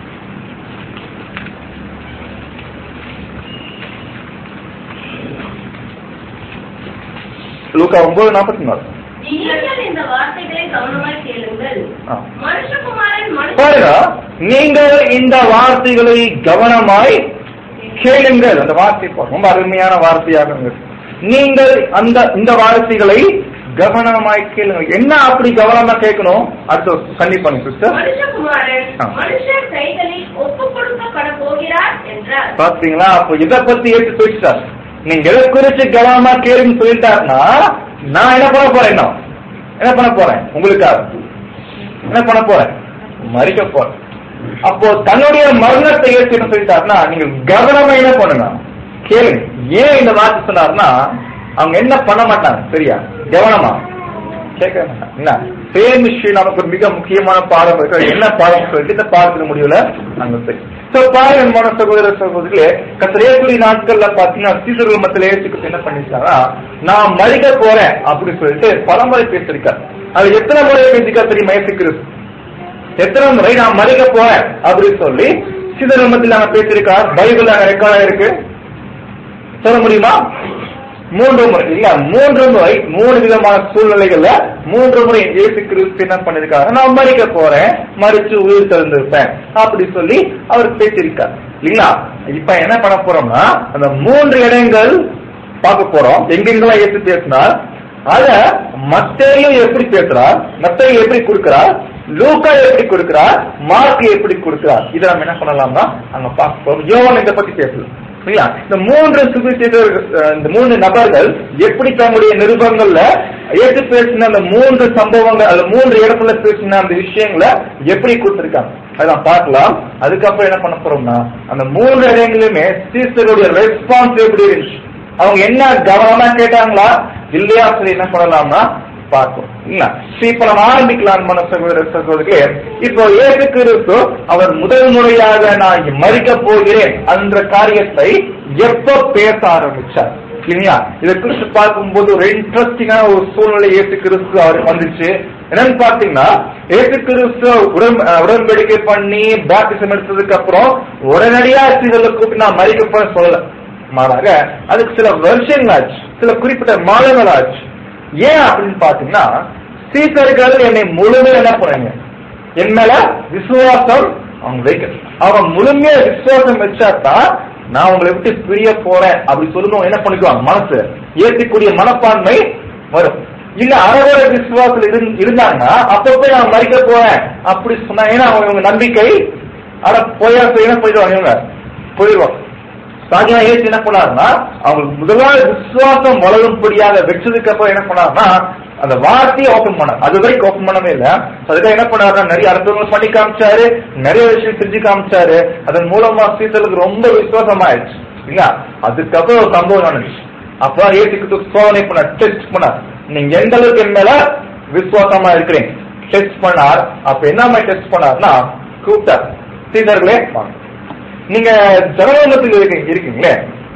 லூக்கா ஒன்பது நாற்பத்தி நாலு நீங்கள் இந்த வார்த்தைகளை கவனமாய் கேளுங்கள் ஆ. மனுஷகுமாரன் பாருங்க மனுஷ நீங்கள் இந்த வார்த்தைகளை கவனமாய் கேளுங்கள் அந்த வார்த்தை பாருங்க. ரொம்ப அருமையான வார்த்தையாக இருக்கு. நீங்கள் அந்த இந்த வார்த்தைகளை கவனமாய் கேளுங்கள் என்ன அப்படி கவனமா கேட்கணும் அடுத்து கண்ணி பண்ணி சிஸ்டர் மனுஷகுமாரன் ஆ. மனுஷர் கைகளில் ஒப்பு கொடுக்கப்பட போகிறார் என்றார் பாத்தீங்களா அப்ப இத பத்தி எடுத்து சொல்லிட்டார் நீங்க எதை குறிச்சு கவனமா கேளுன்னு சொல்லிட்டாருன்னா நான் என்ன பண்ண போறேன் இன்னும்? என்ன பண்ண போறேன் உங்களுக்காக என்ன பண்ண போறேன் மறிக்க போறேன் அப்போ தன்னுடைய மரணத்தை ஏற்றுன்னு சொல்லிட்டாருன்னா நீங்க கவனமா என்ன பண்ணுங்க கேளுங்க ஏன் இந்த வார்த்தை சொன்னாருன்னா அவங்க என்ன பண்ண மாட்டாங்க சரியா கவனமா கேட்க மாட்டாங்க என்ன சேம் விஷயம் நமக்கு ஒரு மிக முக்கியமான பாடம் இருக்கு அது என்ன பாடம் சொல்லிட்டு இந்த பாடத்தின் முடிவுல நாங்க சரி சோ பாருங்க மன சகோதர சகோதரிகளே கத்திரேக்குடி நாட்கள்ல பாத்தீங்கன்னா சீசர்கள் மத்தியில ஏற்றுக்கிட்டு என்ன பண்ணிருக்காங்கன்னா நான் மறிக்க போறேன் அப்படின்னு சொல்லிட்டு பலமுறை பேசியிருக்காரு அது எத்தனை முறை பேசிக்கா தெரியுமா ஏற்றுக்கிறது எத்தனை முறை நான் மறிக்க போறேன் அப்படின்னு சொல்லி சிதறமத்தில் நாங்க பேசியிருக்கார் பைபிள் நாங்க ரெக்கார்டா இருக்கு சொல்ல முடியுமா மூன்று முறை இல்ல மூன்று முறை மூணு விதமான சூழ்நிலைகள்ல மூன்று முறை இயேசு கிறிஸ்து என்ன பண்ணிருக்காரு நான் மறிக்க போறேன் மறிச்சு உயிர் திறந்திருப்பேன் அப்படி சொல்லி அவர் பேசியிருக்கார் இல்லைங்களா இப்ப என்ன பண்ண போறோம்னா அந்த மூன்று இடங்கள் பார்க்க போறோம் எங்கெங்கெல்லாம் இயேசு பேசினார் அத மத்தேயும் எப்படி பேசுறார் மத்தேயும் எப்படி கொடுக்கிறார் லூக்கா எப்படி கொடுக்கிறார் மார்க் எப்படி கொடுக்கிறார் இதை நம்ம என்ன பண்ணலாம்னா அங்க பார்க்க போறோம் யோவான் இதை பத்தி பேசலாம் சரிங்களா இந்த மூன்று சுவிசேஷர் அஹ், இந்த மூன்று நபர்கள் எப்படி தங்களுடைய நிருபங்கள்ல ஏற்று பேசின அந்த மூன்று சம்பவங்கள் அந்த மூன்று இடத்துல பேசின அந்த விஷயங்களை எப்படி கொடுத்திருக்காங்க அதான் பார்க்கலாம் அதுக்கப்புறம் என்ன பண்ண போறோம்னா அந்த மூன்று இடங்களிலுமே சீசருடைய ரெஸ்பான்ஸ் எப்படி இருந்துச்சு அவங்க என்ன கவனமா கேட்டாங்களா இல்லையா சொல்லி என்ன பண்ணலாம்னா பார்ப்போம் இல்ல சரி, இப்ப நம்ம ஆரம்பிக்கலாம் மன சகோதர சகோதரிகளே இப்போ ஏசு கிறிஸ்து அவர் முதல் முறையாக நான் மறிக்க போகிறேன் என்ற காரியத்தை எப்ப பேச ஆரம்பிச்சார் இல்லையா இதை குறித்து பார்க்கும்போது ஒரு இன்ட்ரெஸ்டிங்கான ஒரு சூழ்நிலை ஏசு கிறிஸ்து அவர் வந்துச்சு என்னன்னு பாத்தீங்கன்னா ஏசு கிறிஸ்து உடன் அஹ், உடன்படிக்கை பண்ணி பாப்டிசம் எடுத்ததுக்கு அப்புறம் உடனடியா சிலரை கூப்பிட்டு நான் மறிக்க போற சொல்லல மாறாக அதுக்கு சில வருஷங்கள் ஆச்சு சில குறிப்பிட்ட மாதங்கள் ஆச்சு ஏன் அப்படின்னு பாத்தீங்கன்னா சீசர்கள் என்னை முழுமையா என்ன பண்ணாங்க என் மேல விசுவாசம் அவங்க வைக்க அவங்க முழுமையா விசுவாசம் வச்சாதான் நான் உங்களை விட்டு பிரிய போறேன் அப்படி சொல்லணும் என்ன பண்ணிக்குவாங்க மனசு ஏற்கக்கூடிய மனப்பான்மை வரும் இல்ல அறவர விசுவாசத்தில் இருந்- இருந்தாங்கன்னா அப்பப்போ நான் மறிக்க போறேன் அப்படி சொன்னா ஏன்னா அவங்க இவங்க நம்பிக்கை அட போயா என்ன போயிடுவாங்க இவங்க போயிடுவாங்க சாகியா ஏசு என்ன பண்ணாருன்னா அவங்களுக்கு முதலாவது விசுவாசம் வளரும்படியாக வச்சதுக்கு அப்புறம் என்ன பண்ணாருன்னா அந்த வார்த்தையை ஓபன் பண்ணார் அது வரைக்கும் ஓபன் பண்ணவே இல்ல அதுக்காக என்ன பண்ணாருன்னா நிறைய அற்புதங்கள் பண்ணி காமிச்சாரு நிறைய விஷயம் செஞ்சு காமிச்சாரு அதன் மூலமா சீசலுக்கு ரொம்ப விசுவாசம் ஆயிடுச்சு இல்ல அதுக்கப்புறம் ஒரு சம்பவம் நடந்துச்சு அப்ப ஏசுக்கு சோதனை பண்ணார் டெஸ்ட் பண்ணார் நீங்க எந்த அளவுக்கு என் மேல விசுவாசமா இருக்கிறீங்க டெஸ்ட் பண்ணார் அப்ப என்ன மாதிரி டெஸ்ட் பண்ணார்னா கூப்பிட்டார் சீதர்களே வாங்க நீங்க ஜனநாயகத்தில் இருக்கீங்க இருக்கீங்களே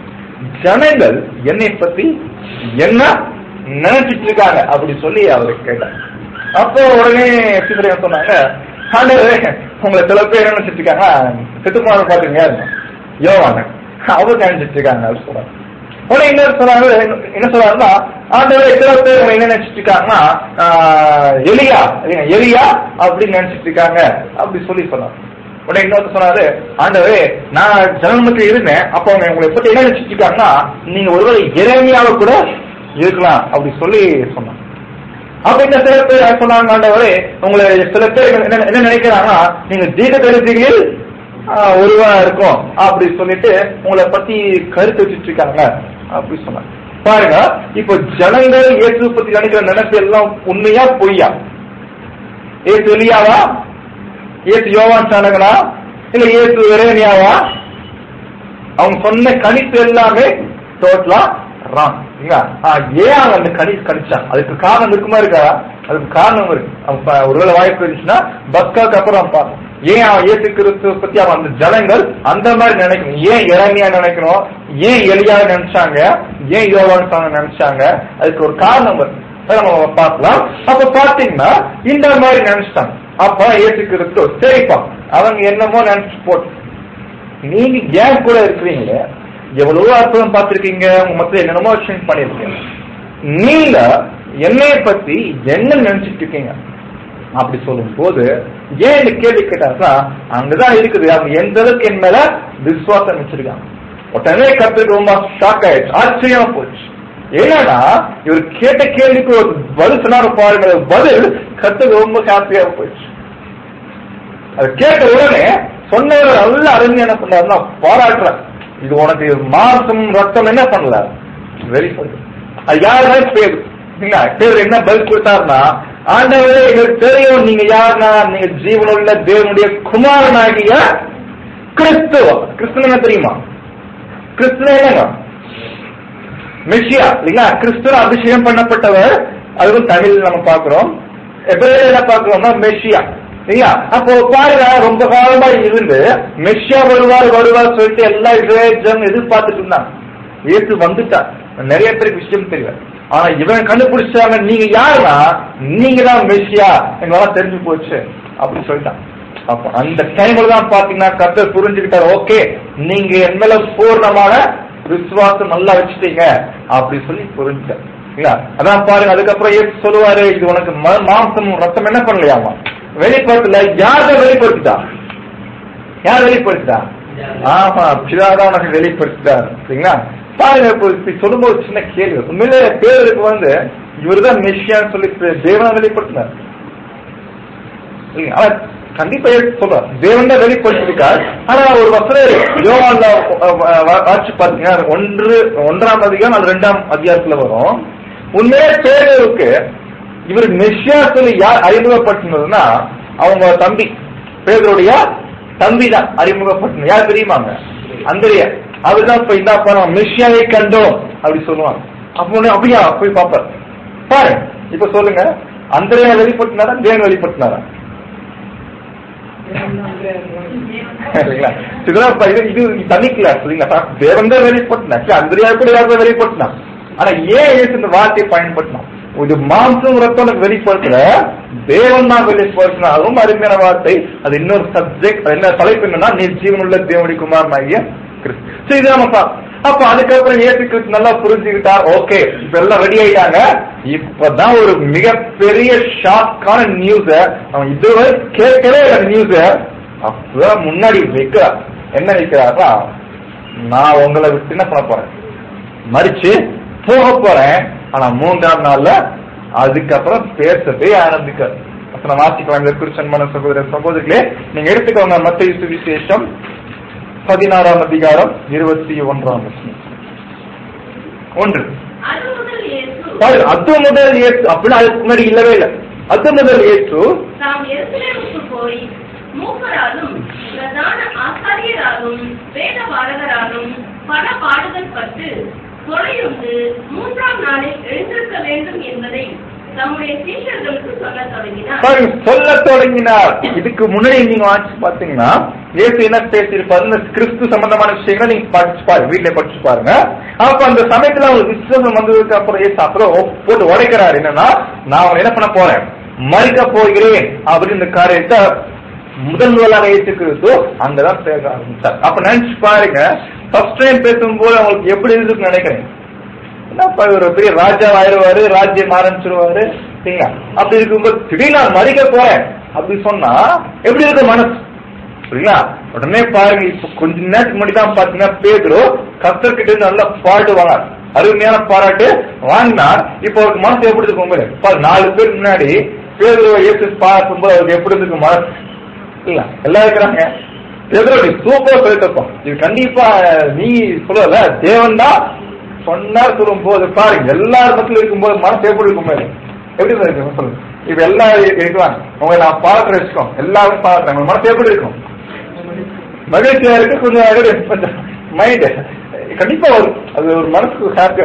ஜனங்கள் என்னை பத்தி என்ன நினைச்சிட்டு இருக்காங்க அப்படி சொல்லி அவரு கேட்டார் அப்போ உடனே சீதரையன் சொன்னாங்க ஆண்டவரே உங்களை சில பேர் என்ன நினைச்சிட்டு இருக்காங்க சித்துக்குமார பாத்துங்க யோவாங்க அவர் நினைச்சிட்டு இருக்காங்க அப்படி சொல்றாங்க உடனே இன்னொரு சொன்னாங்க என்ன சொல்றாருன்னா ஆண்டவரே சில பேர் உங்களை என்ன நினைச்சிட்டு இருக்காங்கன்னா ஆஹ், எலியா இல்லைங்க, எலியா அப்படின்னு நினைச்சிட்டு இருக்காங்க அப்படி சொல்லி சொன்னாங்க உடனே இன்னொருத்தர் சொன்னாரு ஆண்டவரே நான் ஜனமத்தில் இருந்தேன் அப்ப அவங்க உங்களை பத்தி என்ன நினைச்சிட்டு இருக்காங்கன்னா நீங்க ஒருவேளை இறைமையாக கூட இருக்கலாம் அப்படி சொல்லி சொன்னாங்க அப்ப இந்த சில பேர் சொன்னாங்க ஆண்டவரே உங்களை சில பேர் என்ன என்ன நினைக்கிறாங்கன்னா நீங்க தீர்க்க தரிசிகளில் ஒருவா இருக்கும் அப்படி சொல்லிட்டு உங்களை பத்தி கருத்து வச்சுட்டு இருக்காங்க அப்படி சொன்னாங்க பாருங்க இப்போ ஜனங்கள் இயேசு பத்தி நினைக்கிற நினைப்பு எல்லாம் உண்மையா பொய்யா ஏசு எலியாவா ஏசு யோவான் சானங்களா இல்ல ஏசு இறைவனியாவா அவங்க சொன்ன கணிப்பு எல்லாமே டோட்டலா ராங் ஏன் அவங்க அந்த கணி கணிச்சான் அதுக்கு காரணம் இருக்குமா இருக்கா அதுக்கு காரணம் இருக்கு அவன் ப- ஒருவேளை வாய்ப்பு இருந்துச்சுன்னா பஸ்காக்கு அப்புறம் அவன் பார்க்கணும். ஏன் அவன் இயேசு கிறிஸ்துவ பத்தி அவன் அந்த ஜனங்கள் அந்த மாதிரி நினைக்கணும் ஏன் இறைமையா நினைக்கணும் ஏன் எளியா நினைச்சாங்க ஏன் யோவான் சாங்க நினைச்சாங்க அதுக்கு ஒரு காரணம் இருக்கு அதை நம்ம பார்க்கலாம் அப்ப பாத்தீங்கன்னா இந்த மாதிரி நினைச்சிட்டாங்க அப்ப இயேசு கிறிஸ்து சரிப்பா அவங்க என்னமோ நினைச்சு போட்டு நீங்க ஏன் கூட இருக்கிறீங்களே எவ்வளவோ அற்புதம் பார்த்திருக்கீங்க உங்க மத்திய என்னென்னமோ விஷயம் பண்ணிருக்கீங்க நீங்க என்னைய பத்தி என்ன நினைச்சிட்டு இருக்கீங்க அப்படி சொல்லும் போது ஏன் இந்த கேள்வி கேட்டாருன்னா அங்கதான் இருக்குது அவங்க எந்த அளவுக்கு என் மேல விசுவாசம் வச்சிருக்காங்க உடனே கத்துக்கு ரொம்ப ஷாக் ஆயிடுச்சு ஆச்சரியமா போச்சு என்னன்னா இவர் கேட்ட கேள்விக்கு ஒரு பதில் சொன்னாரு பாருங்க அந்த பதில் கத்துக்கு ரொம்ப ஹாப்பியா போயிடுச்சு அது கேட்ட உடனே சொன்னவர் நல்ல அறிஞர் என்ன பண்ணாருன்னா பாராட்டுறார் இது உனக்கு மாசம் ரத்தம் என்ன பண்ணல வெளிப்படுது அது யாருமே பேரு இல்ல பேர் என்ன பதில் கொடுத்தாருன்னா ஆண்டவரே எங்களுக்கு தெரியும் நீங்க யாருன்னா நீங்க ஜீவனுள்ள தேவனுடைய குமாரனாகிய கிறிஸ்துவ கிறிஸ்துவ என்ன தெரியுமா கிறிஸ்துவ என்னங்க மெஷியா இல்லைங்களா கிறிஸ்துவ அபிஷேகம் பண்ணப்பட்டவர் அதுவும் தமிழ் நம்ம பார்க்கிறோம் எபிரேல என்ன பார்க்கிறோம்னா மெஷியா இல்லையா அப்போ பாருங்க ரொம்ப காலமா இருந்து மெஷியா வருவார் வருவார் சொல்லிட்டு எல்லா இஸ்ரேல் எதிர்பார்த்துட்டு இருந்தாங்க இயேசு வந்துட்டார் நிறைய பேருக்கு விஷயம் தெரியல ஆனா இவன் கண்டுபிடிச்சாங்க நீங்க யாருன்னா நீங்க தான் மெஷியா எங்களால தெரிஞ்சு போச்சு அப்படி சொல்லிட்டான் அப்ப அந்த டைம்ல தான் பாத்தீங்கன்னா கர்த்தர் புரிஞ்சுக்கிட்டார் ஓகே நீங்க என் மேல பூர்ணமான விசுவாசம் நல்லா வச்சுட்டீங்க அப்படி சொல்லி புரிஞ்சார் இல்ல அதான் பாருங்க அதுக்கப்புறம் ஏசு சொல்லுவாரு இது உனக்கு ம- மாம்சம் ரத்தம் என்ன பண்ணலையாமா வெளிப்படுத்தல யார வெளிப்படுத்திட்டா யார் வெளிப்படுத்திட்டா ஆமா பிதாதான் உனக்கு வெளிப்படுத்திட்டார் சரிங்களா பாருங்க இப்போ இப்படி சொல்லும்போது ஒரு சின்ன கேள்வி உண்மையிலே பேருக்கு வந்து இவர்தான் மெஷியான்னு சொல்லி தேவனா வெளிப்படுத்தினார் இல்லைங்க. ஆனா கண்டிப்பா ஏற்று சொல்றார் தேவன் தான் வெளிப்படுத்திருக்கார் ஆனா ஒரு வசனம் யோவான்ல வாட்சி பாத்தீங்கன்னா ஒன்று ஒன்றாம் அதிகாரம் அது ரெண்டாம் அதிகாரத்துல வரும் உண்மையே பேருக்கு இவர் மெஷியா சொல்லி யார் அறிமுகப்படுத்தினதுன்னா அவங்க தம்பி பேதருடைய தம்பி தான் அறிமுகப்படுத்தினது யார் தெரியுமாங்க அந்தரியா அவர்தான் இப்ப இந்த படம் மெஷியாவை கண்டோம் அப்படி சொல்லுவாங்க அப்ப உடனே அப்படியா போய் பாப்பார் பாரு இப்ப சொல்லுங்க அந்தரையா வெளிப்படுத்தினாரா தேவன் வெளிப்படுத்தினாரா சரிங்களா இதெல்லாம் இப்ப இது இது தனிக்கல சரிங்களா தேவன் தான் வெளிப்படுத்தினா அந்தரியா கூட யாரும் வெளிப்படுத்தினா ஆனா ஏன் ஏசு இந்த வார்த்தையை பயன்படுத்தினா இது மாம்சம் ரத்தம் வெளிப்படுத்தல தேவன் தான் வெளிப்படுத்தினா அதுவும் அருமையான வார்த்தை அது இன்னொரு சப்ஜெக்ட் என்ன தலைப்பு என்னன்னா நீ ஜீவனுள்ள தேவனுடைய குமார் நாகிய கிறிஸ்து சரி இது நம்ம பா- அப்ப அதுக்கப்புறம் ஏசு கிறிஸ்து நல்லா புரிஞ்சுக்கிட்டா ஓகே இப்ப எல்லாம் ரெடி ஆயிட்டாங்க இப்பதான் ஒரு மிகப்பெரிய ஷாக்கான நியூஸ அவன் இதுவரை கேட்கவே இல்லை நியூஸ அப்பதான் முன்னாடி வைக்கிறார் என்ன வைக்கிறாரா நான் உங்களை விட்டு என்ன பண்ண போறேன் மறிச்சு போக போறேன் ஆனா மூன்றாம் நாள்ல அதுக்கப்புறம் பேசவே ஆரம்பிக்கார் அப்ப நான் வாசிக்கலாம் இந்த கிறிஸ்தன்மான சகோதர சகோதரிகளே நீங்க எடுத்துக்கோங்க மத்திய சுவிசேஷம் பதினாறாம் அதிகாரம் இருபத்தி ஒன்றாம் வசனம் ஒன்று அது முதல் இயேசு பாரு, அது முதல் ஏற்று அப்படின்னு அதுக்கு முன்னாடி இல்லவே இல்லை அது முதல் ஏற்று தாம் எருசலேமுக்கு போய் மூப்பராலும் பிரதான ஆசாரியராலும் வேத பாரகராலும் பல பாடுகள் பட்டு கொலையுண்டு மூன்றாம் நாளில் எழுந்திருக்க வேண்டும் என்பதை தம்முடைய சீஷர்களுக்கு சொல்லத் தொடங்கினார் பாருங்க சொல்ல தொடங்கினார் இதுக்கு முன்னாடி நீங்க வாட்சி பாத்தீங்கன்னா இயேசு என்ன பேசியிருப்பாரு இந்த கிறிஸ்து சம்பந்தமான விஷயங்களை நீங்க படிச்சு பாருங்க வீட்டுல படிச்சு பாருங்க அப்ப அந்த சமயத்துல அவங்க விசுவாசம் வந்ததுக்கு அப்புறம் இயேசு அப்புறம் போட்டு உடைக்கிறார் என்னன்னா நான் அவங்களை என்ன பண்ண போறேன் மறிக்க போகிறேன் அப்படின்னு இந்த காரியத்தை முதல் முதலாக இயேசு கிறிஸ்து அங்கதான் பேச ஆரம்பிச்சார் அப்ப நினைச்சு பாருங்க ஃபர்ஸ்ட் டைம் பேசும்போது அவங்களுக்கு எப்படி இருக்குன்னு நினைக்கிறேன் என்னப்பா இவர் ஒரு பெரிய ராஜா ஆயிடுவாரு ராஜ்யம் ஆரம்பிச்சிருவாரு சரிங்களா அப்படி இருக்கும்போது திடீர்னு நான் மறிக்க போறேன் அப்படி சொன்னா எப்படி இருக்கு மனசு சரிங்களா உடனே பாருங்க இப்ப கொஞ்ச நேரத்துக்கு முன்னாடி தான் பாத்தீங்கன்னா பேதுரு கத்தர் கிட்ட இருந்து நல்லா பாடுவாங்க அருமையான பாராட்டு வாங்கினார் இப்போ அவருக்கு மனசு எப்படி இருக்கும் பாரு. பாரு நாலு பேர் முன்னாடி பேதுருவை இயேசு பார்க்கும்போது அவருக்கு எப்படி இருக்கு மனசு இல்ல எல்லாம் இருக்கிறாங்க பேதுரு நீ சூப்பரா சொல்லிட்டு இது கண்டிப்பா நீ சொல்லல தேவன் தான் சொன்னார் சொல்லும் போது பாருங்க எல்லா இடத்துல இருக்கும்போது மனசு எப்படி இருக்கும் பாரு. எப்படி சார் இருக்கும் சொல்லுங்க இப்ப எல்லாம் இருக்கலாம் உங்களை நான் பார்க்கற வச்சுக்கோம் எல்லாரும் பார்க்கறேன் உங்க மனசு எப்படி இருக்கும் மகிழ்ச்சியா இருக்கு கொஞ்சம் கொஞ்சம் மைண்ட் கண்டிப்பா வரும் அது ஒரு மனசுக்கு ஹாப்பி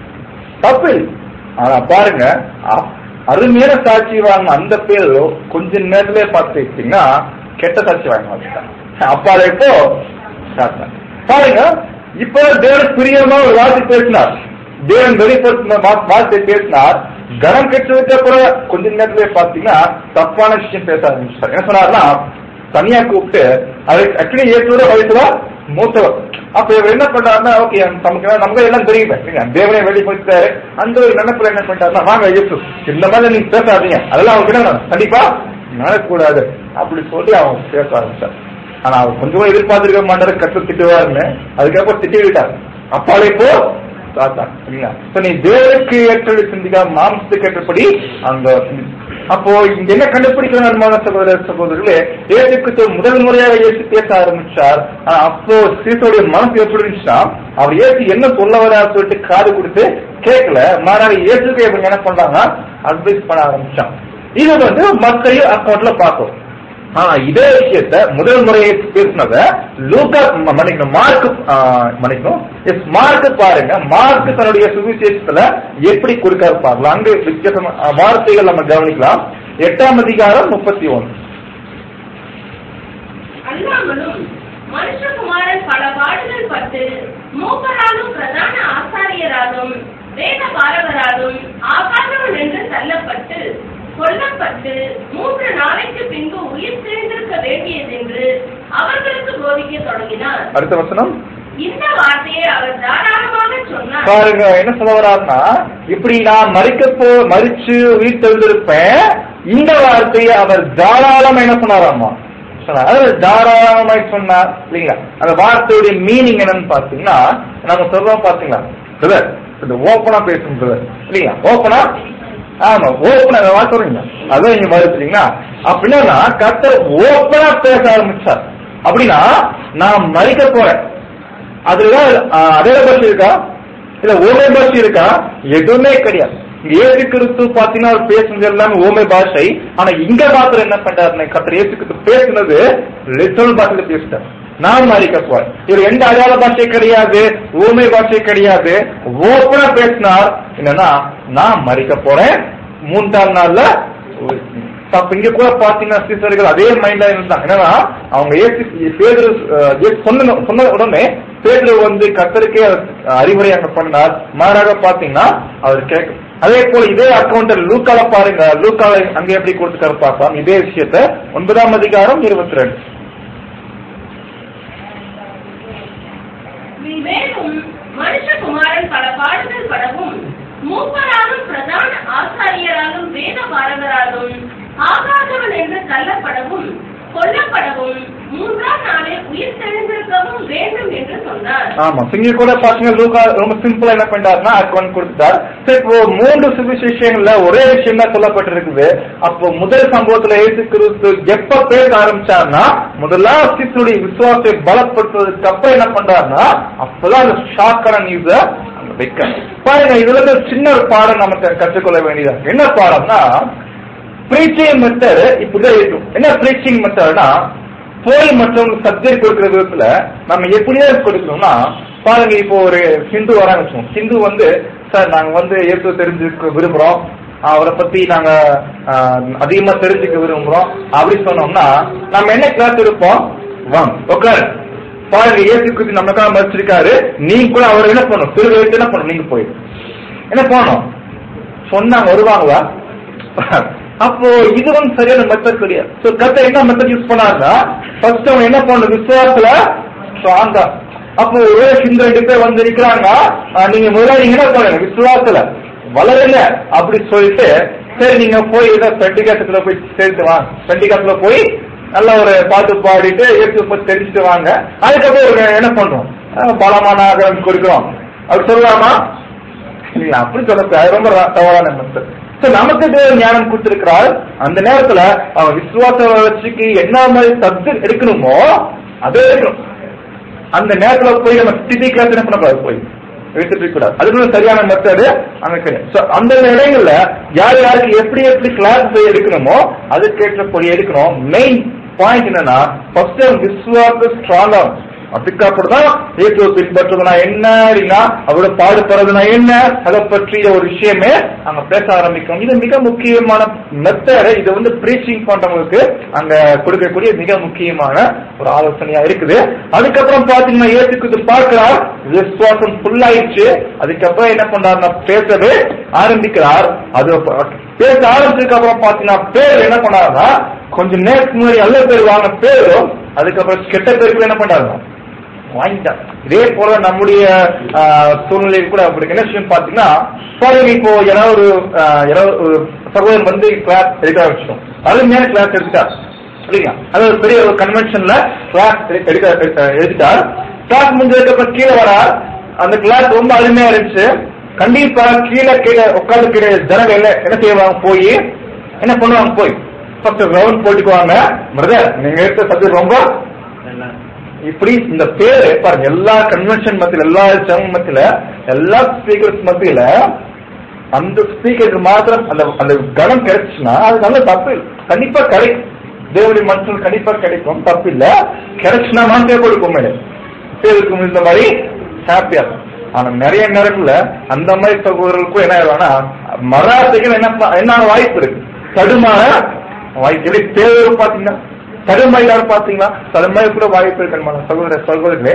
தப்பு இல்லை. ஆனா பாருங்க அ- அருமையான சாட்சி வாங்க அந்த பேரு கொஞ்ச நேரத்திலே பார்த்துட்டீங்கன்னா கெட்ட சாட்சி வாங்க வச்சுட்டாங்க அப்பா இப்போ start பண்ணாங்க. பாருங்க இப்ப தேவன் பிரியமா ஒரு வார்த்தை பேசினார் தேவன் வெளிப்படுத்தின வா- வார்த்தை பேசினார் கனம் கெட்டதுக்கு அப்புறம் கொஞ்ச நேரத்திலே பாத்தீங்கன்னா தப்பான விஷயம் பேச ஆரம்பிச்சார் என்ன சொன்னார்னா தனியா கூப்பிட்டு அது ஆக்சுவலி ஏற்றோட வயசுல மூத்தவர் அப்ப இவர் என்ன பண்றாருன்னா ஓகே நமக்கு நமக்கு எல்லாம் தெரியுது இல்லைங்க தேவனை வெளிப்படுத்தாரு அந்த ஒரு நினைப்புல என்ன பண்ணிட்டாருன்னா வாங்க இயேசு இந்த மாதிரி நீங்க பேசாதீங்க அதெல்லாம் அவருக்கு என்ன கண்டிப்பா நடக்கூடாது அப்படி சொல்லி அவங்க பேச ஆரம்பிச்சார் ஆனா அவர் கொஞ்சமா எதிர்பார்த்திருக்க மாட்டாரு கற்று திட்டுவாருன்னு அதுக்கப்புறம் திட்டி விட்டார் அப்பாலே போ தாத்தா இல்லைங்களா So, நீ தேவனுக்கு ஏற்றபடி சிந்திக்கா மாம்சத்துக்கு ஏற்றபடி அந்த சிந்தி- அப்போ இங்க என்ன கண்டுபிடிக்கிற அன்பான சகோதர சகோதரர்களே ஏசுக்கு முதல் முறையாக இயேசு பேச ஆரம்பிச்சார் ஆனா அப்போ சீசோடைய மனசு எப்படி இருந்துச்சுன்னா அவர் இயேசு என்ன சொல்ல வராரு சொல்லிட்டு காது கொடுத்து கேட்கல மாறாக இயேசுக்கு இவங்க என்ன பண்றாங்க அட்வைஸ் பண்ண ஆரம்பிச்சான் இது வந்து மக்களையும் அக்கௌண்ட்ல பார்க்கும் ஆனா இதே விஷயத்த முதல் முறையை பேசினத லூக்கா ம- மன்னிக்கணும் மார்க் மன்னிக்கணும் எஸ் மார்க் பாருங்க மார்க் தன்னுடைய சுவிசேஷத்துல எப்படி கொடுக்காரு பாருங்க அங்கு வித்தியாசம் வார்த்தைகள் நம்ம கவனிக்கலாம் எட்டாம் அதிகாரம் முப்பத்தி ஒன்று அல்லாமலும் மனுஷகுமாரன் பல பாடுகள் பட்டு மூப்பராலும் பிரதான ஆசாரியராலும் வேத பாரகராலும் ஆகாதவன் என்று தள்ளப்பட்டு கொல்லப்பட்டு மூன்று நாளைக்கு பின்பு உயிர் தெரிந்திருக்க வேண்டும் அவர்களுக்கு போதிக்க தொடங்கினார் அடுத்த வசனம் இந்த வார்த்தையை அவர் தாராளமாக சொன்னார் பாருங்க என்ன சொல்ல வர்றாருன்னா இப்படி நான் மறிக்க போ மறிச்சு உயிர் தெழுந்திருப்பேன் இந்த வார்த்தையை அவர் தாராளமா என்ன சொன்னாராமா சொன்னார் அதாவது தாராளமாய் சொன்னார் இல்லைங்களா அந்த வார்த்தையுடைய மீனிங் என்னன்னு பாத்தீங்கன்னா நம்ம சொல்றோம் பாத்தீங்களா பிரதர் இந்த ஓப்பனா பேசும் பிரதர் இல்லைங்களா ஓப்பனா ஆமா ஓப்பனா அந்த வார்த்தை சொல்றீங்க அதான் நீங்க மறுத்துறீங்களா அப்படின்னா கத்தர் ஓப்பனா பேச ஆரம்பிச்சார் அப்படின்னா நான் மறிக்க போறேன் அதுலதான் அஹ், அதே பாஷை இருக்கா இல்ல ஓமை பாஷை இருக்கா எதுவுமே கிடையாது இங்க ஏசு கிறிஸ்து பாத்தீங்கன்னா அவர் பேசுனது எல்லாமே ஓமை பாஷை ஆனா இங்க மாத்திரம் என்ன பண்றாரு கத்திர இயேசு கிறிஸ்து பேசுனது லிட்டல் பாஷையில பேசிட்டார் நான் மறிக்க போறேன் இவர் எந்த அடையாள பாஷை கிடையாது ஊமை பாஷை கிடையாது ஓப்பனா பேசினார் என்னன்னா நான் மறிக்க போறேன் மூன்றாம் நாள்ல அப்ப இங்க கூட பாத்தீங்கன்னா சீசர்கள் அதே மைண்ட்ல இருந்தாங்க என்னன்னா அவங்க ஏசு பேதுரு அஹ், இயேசு சொன்ன சொன்ன உடனே பேதுரு வந்து கத்தருக்கே அறிவுரை அங்க பண்ணார் மாறாக பாத்தீங்கன்னா அவர் கேட்க அதே போல இதே அக்கௌண்ட் லூக்கால பாருங்க லூக்கால அங்க எப்படி கொடுத்துக்காரு பார்க்கலாம் இதே விஷயத்த ஒன்பதாம் அதிகாரம் இருபத்தி ரெண்டு மேலும் மனுஷகுமாரன் பல பாடுகள் படவும் மூப்பராலும் பிரதான ஆசாரியராலும் வேத பாரகராலும் ஆகாதவன் என்று தள்ளப்படவும் கொல்லப்படவும் மூன்றாம் நாளில் உயிர் தெளிந்திருக்கவும் வேண்டும் என்று சொன்னார் ஆமா இங்க கூட பாத்தீங்கன்னா லூக்கா ரொம்ப சிம்பிளா என்ன பண்ணிட்டாருன்னா அக்கௌண்ட் கொடுத்துட்டார் சரி இப்போ மூன்று சுவிசேஷங்கள்ல ஒரே விஷயம் தான் சொல்லப்பட்டிருக்குது அப்போ முதல் சம்பவத்துல இயேசு கிறிஸ்து எப்ப பேச ஆரம்பிச்சாருன்னா முதல்ல சித்துடைய விசுவாசத்தை பலப்படுத்துவதற்கு அப்புறம் என்ன பண்றாருன்னா அப்பதான் அந்த ஷாக்கான நியூஸ வைக்க பாருங்க இதுல இருந்து ஒரு சின்ன ஒரு பாடம் நமக்கு கற்றுக்கொள்ள வேண்டியதா இருக்கு. என்ன பாடம்னா ப்ரீச்சிங் மெத்தட் இப்படிதான் இருக்கும் என்ன ப்ரீச்சிங் மெத்தட்னா போய் மற்றவங்களுக்கு சப்ஜெக்ட் கொடுக்கிற விதத்துல நம்ம எப்படிதான் கொடுக்கணும்னா பாருங்க இப்போ ஒரு ஹிந்து வராங்க வச்சுக்கோங்க ஹிந்து வந்து சார் நாங்க வந்து இயற்கை தெரிஞ்சுக்க விரும்புறோம் அவரை பத்தி நாங்க ஆஹ், அதிகமா தெரிஞ்சுக்க விரும்புறோம் அப்படி சொன்னோம்னா நம்ம என்ன கிளாஸ் எடுப்போம் வாங்க உட்காரு பாருங்க இயேசு கிறிஸ்து நமக்காக மறைச்சிருக்காரு நீங்க கூட அவர் என்ன பண்ணணும் சிறு வயசு என்ன பண்ணணும் நீங்க போய் என்ன பண்ணணும் சொன்னாங்க வருவாங்களா அப்போ இது வந்து சரியான மெத்தட் கிடையாது சோ கத்த என்ன மெத்தட் யூஸ் பண்ணாருன்னா ஃபர்ஸ்ட் அவன் என்ன பண்ணணும் விசுவாசத்துல ஸ்ட்ராங்கா அப்போ ஒரே இந்த ரெண்டு பேர் வந்து நிக்கிறாங்க ஆஹ், நீங்க முதல்ல நீங்க என்ன பண்ணுங்க விசுவாசத்துல வளருங்க அப்படி சொல்லிட்டு சரி நீங்க போய் ஏதோ பெண்டிகாசத்துல போய் சேர்த்து வாங்க பெண்டிகாசத்துல போய் நல்ல ஒரு பாட்டு பாடிட்டு இயற்கை பத்தி தெரிஞ்சுட்டு வாங்க அதுக்கப்புறம் ஒரு என்ன பண்றோம் ஆஹ், பலமான ஆகரம் கொடுக்கிறோம் அப்படி சொல்லலாமா இல்ல அப்படி சொல்லக்கூடாது அது ரொம்ப ர- தவறான மெத்தட் சோ நமக்கு தேவன் ஞானம் கொடுத்திருக்கிறார் அந்த நேரத்துல அவன் விசுவாச வளர்ச்சிக்கு என்ன மாதிரி சப்ஜெக்ட் எடுக்கணுமோ அதே எடுக்கணும் அந்த நேரத்துல போய் நம்ம ஸ்திதி கிளாஸ் என்ன பண்ணக்கூடாது போய் எடுத்துட்டு இருக்க கூடாது அதுக்கு சரியான மெத்தடு அங்க கிடையாது So, அந்த இடங்கள்ல யார் யாருக்கு எப்படி எப்படி கிளாஸ் போய் எடுக்கணுமோ அதுக்கேற்ற போய் எடுக்கணும் மெயின் பாயிண்ட் என்னன்னா ஃபர்ஸ்ட் விசுவாச ஸ்ட்ராங்கா அதுக்கப்புறம் தான் இயேசுவை பின்பற்றுறதுனா என்ன அப்படின்னா அவரோட பாடுபடுறதுனா என்ன அதை பற்றிய ஒரு விஷயமே அங்க பேச ஆரம்பிக்கும் இது மிக முக்கியமான மெத்தட் இது வந்து ப்ரீச்சிங் பண்றவங்களுக்கு அங்க கொடுக்கக்கூடிய மிக முக்கியமான ஒரு ஆலோசனையா இருக்குது அதுக்கப்புறம் பாத்தீங்கன்னா இயேசுக்கு பார்க்கிறார் விசுவாசம் ஃபுல் ஆயிடுச்சு அதுக்கப்புறம் என்ன பண்றாருன்னா பேசவே ஆரம்பிக்கிறார் அது ப- பேச ஆரம்பிச்சதுக்கு அப்புறம் பாத்தீங்கன்னா பேர் என்ன பண்ணாருன்னா கொஞ்சம் நேரத்துக்கு முன்னாடி நல்ல பேர் வாங்கின பேரும் அதுக்கப்புறம் கெட்ட பேருக்கு என்ன பண்றாங்க வாங்கிட்டான் இதே போல நம்முடைய ஆஹ், சூழ்நிலையில் கூட அப்படி என்ன விஷயம் பாத்தீங்கன்னா பாருங்க இப்போ யாராவது ஒரு ஆஹ், யாராவது ஒரு சகோதரன் வந்து கிளாஸ் எடுக்க ஆரம்பிச்சோம் அருமையான கிளாஸ் எடுத்துட்டார் சரிங்களா அது ஒரு பெரிய ஒரு கன்வென்ஷன்ல கிளாஸ் எடுக்க எடுக்க- எடுத்துட்டார் கிளாஸ் முடிஞ்சதுக்கு அப்புறம் கீழே வரார் அந்த கிளாஸ் ரொம்ப அருமையா இருந்துச்சு கண்டிப்பா கீழே கீழே உட்கார்ந்து கீழே ஜனங்க என்ன என்ன செய்வாங்க போய் என்ன பண்ணுவாங்க போய் ஃபர்ஸ்ட் ரவுண்ட் போட்டுக்குவாங்க பிரதர் நீங்க எடுத்த சப்ஜெக்ட் ரொம்ப இப்படி இந்த பேரு பாருங்க எல்லா கன்வென்ஷன் மத்தியில எல்லா ஜனங்க மத்தியில எல்லா ஸ்பீக்கர்ஸ் மத்தியில அந்த ஸ்பீக்கருக்கு மாத்திரம் அந்த அந்த கனம் கிடைச்சுன்னா அது நல்ல தப்பு இல்லை. கண்டிப்பா கிடைக்கும் தேவனுடைய மனுஷன் கண்டிப்பா கிடைக்கும் தப்பு இல்ல கிடைச்சுன்னா மாத்திரம் கொடுக்கும் மேடம் பேருக்கு இந்த மாதிரி ஹாப்பியா இருக்கும் ஆனா நிறைய நேரங்கள்ல அந்த மாதிரி சகோதரர்களுக்கும் என்ன ஆயிடும்னா மராத்துக்கு என்ன ப- என்ன வாய்ப்பு இருக்கு தடுமாற வாய்ப்பு எப்படி தேவை பாத்தீங்கன்னா தடுமாறு பாத்தீங்களா தடுமாறு கூட வாய்ப்பு இருக்கு சகோதர சகோதரர்களே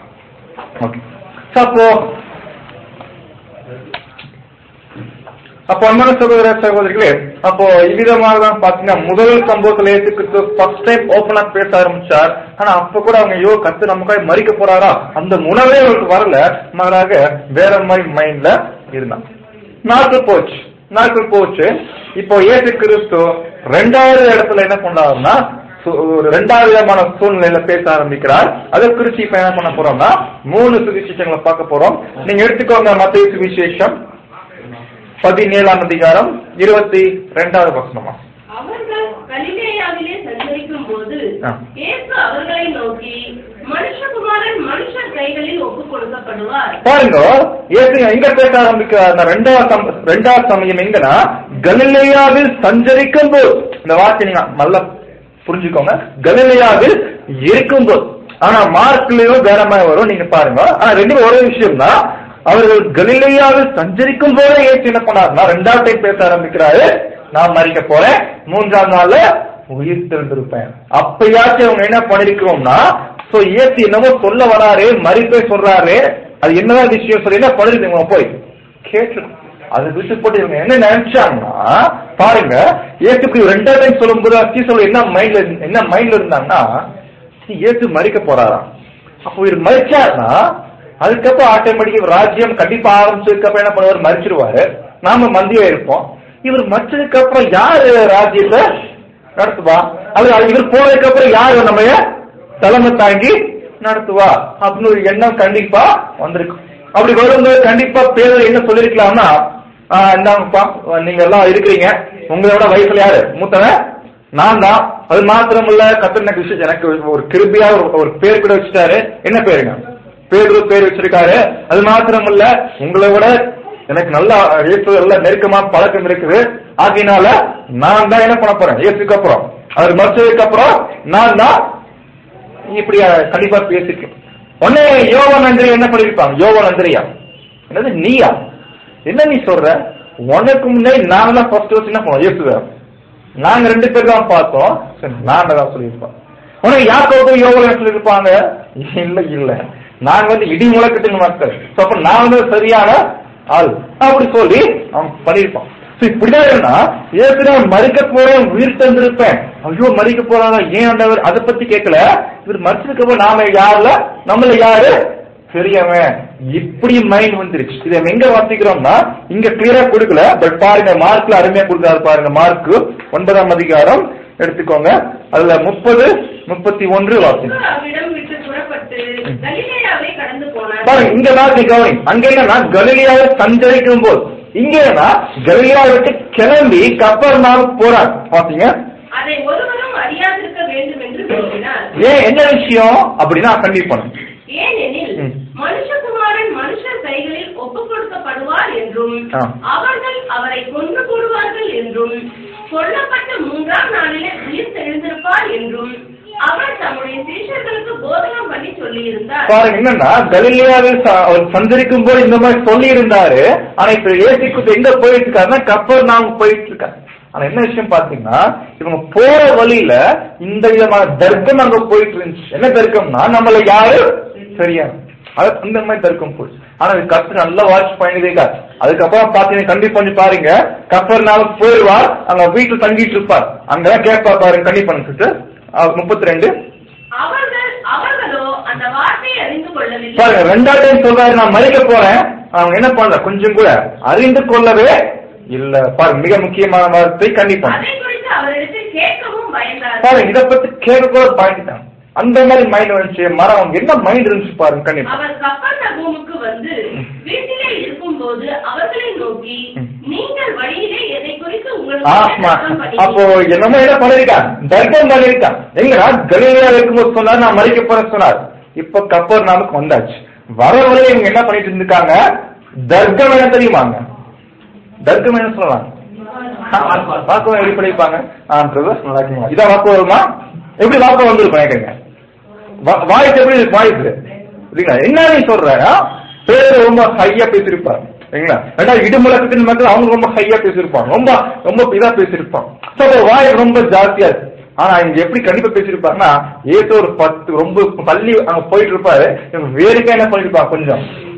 ஓகே அப்போ அப்போ அன்பான சகோதர சகோதரிகளே அப்போ இவ்விதமாக தான் பாத்தீங்கன்னா முதல் சம்பவத்துல ஏத்துக்கிட்டு ஃபர்ஸ்ட் டைம் ஓபனா பேச ஆரம்பிச்சார் ஆனா அப்ப கூட அவங்க ஐயோ கத்து நமக்காக மறிக்க போறாரா அந்த உணவே அவருக்கு வரல மாறாக வேற மாதிரி மைண்ட்ல இருந்தான் நாட்கள் போச்சு நாட்கள் போச்சு இப்போ ஏசு கிறிஸ்து ரெண்டாவது இடத்துல என்ன பண்ணாருன்னா சு- ஒரு ரெண்டாவது விதமான சூழ்நிலையில பேச ஆரம்பிக்கிறார் அதை குறிச்சு இப்ப என்ன பண்ண போறோம்னா மூணு சுவிசேஷங்களை பார்க்க போறோம் நீங்க எடுத்துக்கோங்க மத்திய சுவிசேஷம் பதினேழாம் அதிகாரம் இருபத்தி ரெண்டாவது வசனமா அவர்கள் கலிலேயாவிலே சஞ்சரிக்கும் போது ஆ. இயேசு அவர்களை நோக்கி மனுஷகுமாரன் மனுஷர் கைகளில் ஒப்புக் கொடுக்கப்படுவார் பாருங்க ஏசுங்க எங்க பேச ஆரம்பிக்கிறார் ரெண்டாவது சம்- ரெண்டாவது சமயம் எங்கன்னா கலிலேயாவில் சஞ்சரிக்கும் போது இந்த வார்த்தை நீங்க நல்லா புரிஞ்சுக்கோங்க கலிலேயாவில் இருக்கும்போது ஆனா மார்க்லயும் வேற மாதிரி வரும் நீங்க பாருங்க ஆனா ரெண்டுமே ஒரே விஷயம் தான் அவர்கள் கலிலேயாவில் சஞ்சரிக்கும் போதே ஏசு என்ன பண்ணாருன்னா ரெண்டாவது டைம் பேச ஆரம்பிக்கிறாரு நான் மறிக்க போறேன் மூன்றாம் நாள்ல உயிர் திறந்திருப்பேன் அப்பயாச்சும் அவங்க என்ன பண்ணிருக்கிறோம்னா சோ இயேசு என்னமோ சொல்ல வராரு மறிப்பை சொல்றாரு அது என்னதான் விஷயம் சொல்லி என்ன பண்ணிருக்கீங்க போய் கேட்டு அதை விட்டு போட்டு இவங்க என்ன நினைச்சாங்கன்னா பாருங்க இயேசு இப்படி ரெண்டாவது டைம் சொல்லும்போது அச்சி சொல்ல என்ன மைண்ட்ல என்ன மைண்ட்ல இருந்தாங்கன்னா சீ, இயேசு மறிக்க போறாராம் அப்போ இவர் மறிச்சாருன்னா அதுக்கப்புறம் ஆட்டோமேட்டிக் ராஜ்யம் கண்டிப்பா ஆரம்பிச்சதுக்கு அப்புறம் என்ன பண்ணுவார் மறிச்சிருவாரு நாம மந்தியா இருப்போம் இவர் மறிச்சதுக்கு அப்புறம் யாரு ராஜ்யத்தை நடத்துவா அது இவர் போனதுக்கு அப்புறம் யாரு நம்ம தலைமை தாங்கி நடத்துவா அப்படின்னு ஒரு எண்ணம் கண்டிப்பா வந்திருக்கும் அப்படி வரும்போது கண்டிப்பா பேர் என்ன சொல்லிருக்கலாம்னா ஆஹ் இந்தாங்கப்பா நீங்க எல்லாம் இருக்கிறீங்க உங்களோட வயசுல யாரு மூத்தவன் நான் தான் அது மாத்திரமல்ல கத்தர் எனக்கு விஷயம் எனக்கு ஒரு கிருபியா ஒரு ஒரு பேர் கூட வச்சுட்டாரு என்ன பேருங்க பேர் பேர் வச்சிருக்காரு அது மாத்திரமல்ல உங்களை விட எனக்கு நல்லா இயேசு எல்லாம் நெருக்கமா பழக்கம் இருக்குது ஆகையினால நான் தான் என்ன பண்ண போறேன் இயேசுக்கு அப்புறம் அவர் மறுச்சதுக்கு அப்புறம் நான் தான் இப்படி அஹ், கண்டிப்பா பேசிருக்கேன் உடனே யோகா நந்திரி என்ன பண்ணிருப்பாங்க யோகா நந்திரியா என்னது நீயா என்ன நீ சொல்ற உனக்கு முன்னாடி நாங்க தான் ஃபர்ஸ்ட் வச்சு என்ன பண்ணுவோம் இயேசுவ நாங்க ரெண்டு பேர் தான் பார்த்தோம் சரி நாங்க தான் சொல்லியிருப்போம் உனக்கு யாக்கோபு யோகா சொல்லியிருப்பாங்க இல்ல இல்ல நாங்க வந்து இடி முழக்கத்தின் மக்கள் So, அப்ப நான் வந்து சரியான ஆள் அப்படி சொல்லி அவன் பண்ணியிருப்பான் So, இப்படிதான் இருந்தா ஏற்கனவே மறிக்க போறேன் உயிர் தந்திருப்பேன் ஐயோ மறிக்க போறாங்க ஏன் ஆண்டவர் அதை பத்தி கேட்கல இவர் மறிச்சதுக்கு அப்புறம் நாம யாருல நம்மள யாரு பெரியவன் இப்படி மைண்ட் வந்துருச்சு இதை நம்ம எங்க வாசிக்கிறோம்னா இங்க கிளியரா கொடுக்கல பட் பாருங்க மார்க்ல அருமையா கொடுக்குறாரு பாருங்க மார்க் ஒன்பதாம் அதிகாரம் எடுத்துக்கோங்க அதுல முப்பது முப்பத்தி ஒன்று வாசிங்க இயேசு அவ்விடம் விட்டு புறப்பட்டு கலிலேயாவை கடந்து போனார் பாருங்க இங்க வார்த்தை கவனி அங்க என்னன்னா கலிலியாவை சஞ்சரிக்கும் போது இங்க என்னன்னா கலிலியா விட்டு கிளம்பி கப்பர் போறார் பாத்தீங்க அதை ஒருவரும் அறியாதிருக்க வேண்டும் என்று விரும்பினார் ஏன் என்ன விஷயம் அப்படின்னா கண்டிப்பான ஏனெனில் ம். மனுஷகுமாரன் மனுஷர் கைகளில் ஒப்புக் கொடுக்கப்படுவார் என்றும் ஆ. அவர்கள் அவரை கொன்று போடுவார்கள் என்றும் கொல்லப்பட்ட மூன்றாம் நாளிலே உயிர் தெழுந்திருப்பார் என்றும் அவர் தம்முடைய சீஷர்களுக்கு போதனம் பண்ணி சொல்லியிருந்தார் பாருங்க என்னன்னா கலிலியாவில் ச- அவர் சஞ்சரிக்கும் போது இந்த மாதிரி சொல்லி இருந்தாரு ஆனா இப்ப ஏசிக்கு எங்க போயிட்டு இருக்காருன்னா கப்பர் நாம போயிட்டு இருக்காரு ஆனா என்ன விஷயம் பாத்தீங்கன்னா இவங்க போற வழியில இந்த விதமான தர்க்கம் அங்க போயிட்டு இருந்துச்சு என்ன தர்க்கம்னா நம்மள யாரு சரியா அது இந்த மாதிரி தர்க்கம் போச்சு ஆனா இது கத்து நல்லா வாட்ச் பண்ணிட்டே இருக்காரு அதுக்கப்புறம் பாத்தீங்கன்னா கண்டிப்பா பண்ணி பாருங்க கப்பர் நாம போயிடுவார் அங்க வீட்டுல தங்கிட்டு இருப்பார் அங்கதான் கேட்பா பாருங்க கண்டிப்பா சிஸ்டர் முப்பத்தி ரெண்டு அவர்கள் அவர்களோ அந்த வார்த்தையை அறிந்து கொள்ளவில்லை பாருங்க ரெண்டாவது டைம் சொல்றாரு நான் மறிக்க போறேன் அவங்க என்ன பண்ணல கொஞ்சம் கூட அறிந்து கொள்ளவே இல்ல பாருங்க மிக முக்கியமான வார்த்தை கண்டிப்பா அதை குறித்து அவரிடத்தில் கேட்கவும் பயந்தார் பாருங்க இத பத்தி கேட்க கூட பயந்துட்டாங்க அந்த மாதிரி மைண்ட் வந்துச்சு மரம் அவங்க என்ன மைண்ட் இருந்துச்சு பாருங்க கண்டிப்பா அவர் கப்பர் நகூமுக்கு வந்து வீட்டிலே இருக்கும்போது அவர்களை நோக்கி ம். நீங்கள் வழியிலே எதை குறித்து ஆமா உங்களுக்கு அப்போ என்னமோ என்ன பண்ணிருக்கான் தர்க்கம் பண்ணிருக்கான் எங்கடா கலிலியா இருக்கும்போது சொன்னார் நான் மறிக்க போறேன் சொன்னார் இப்ப கப்பர் நாமுக்கு வந்தாச்சு வர வழியில இவங்க என்ன பண்ணிட்டு இருந்திருக்காங்க தர்க்கம் என்ன தெரியுமாங்க தர்க்கம் என்ன சொல்லலாம் வாக்குவம் எப்படி படிப்பாங்க ஆ பிரதர் நல்லா இருக்கீங்களா இதான் வாக்கு வருமா எப்படி வாக்கு வந்திருக்கும் கேட்குங்க வாய்ஸ் எப்படி இருக்கு வாய்ஸ் சரிங்களா என்ன நீ சொல்ற ஆ? பேர் ரொம்ப ஹையா பேசியிருப்பாங்க சரிங்களா ரெண்டாவது இடுமுழக்கத்தின் மக்கள் அவங்க ரொம்ப ஹையா பேசியிருப்பாங்க ரொம்ப ரொம்ப இதா பேசியிருப்பாங்க ஸோ வாய் ரொம்ப ஜாஸ்தியா இருக்கு ஆனா இங்க எப்படி கண்டிப்பா பேசியிருப்பாங்கன்னா ஏதோ ஒரு பத்து ரொம்ப பள்ளி அங்க போயிட்டு இருப்பாரு இவங்க வேறுக்கா என்ன பண்ணிருப்பாங்க கொஞ்சம்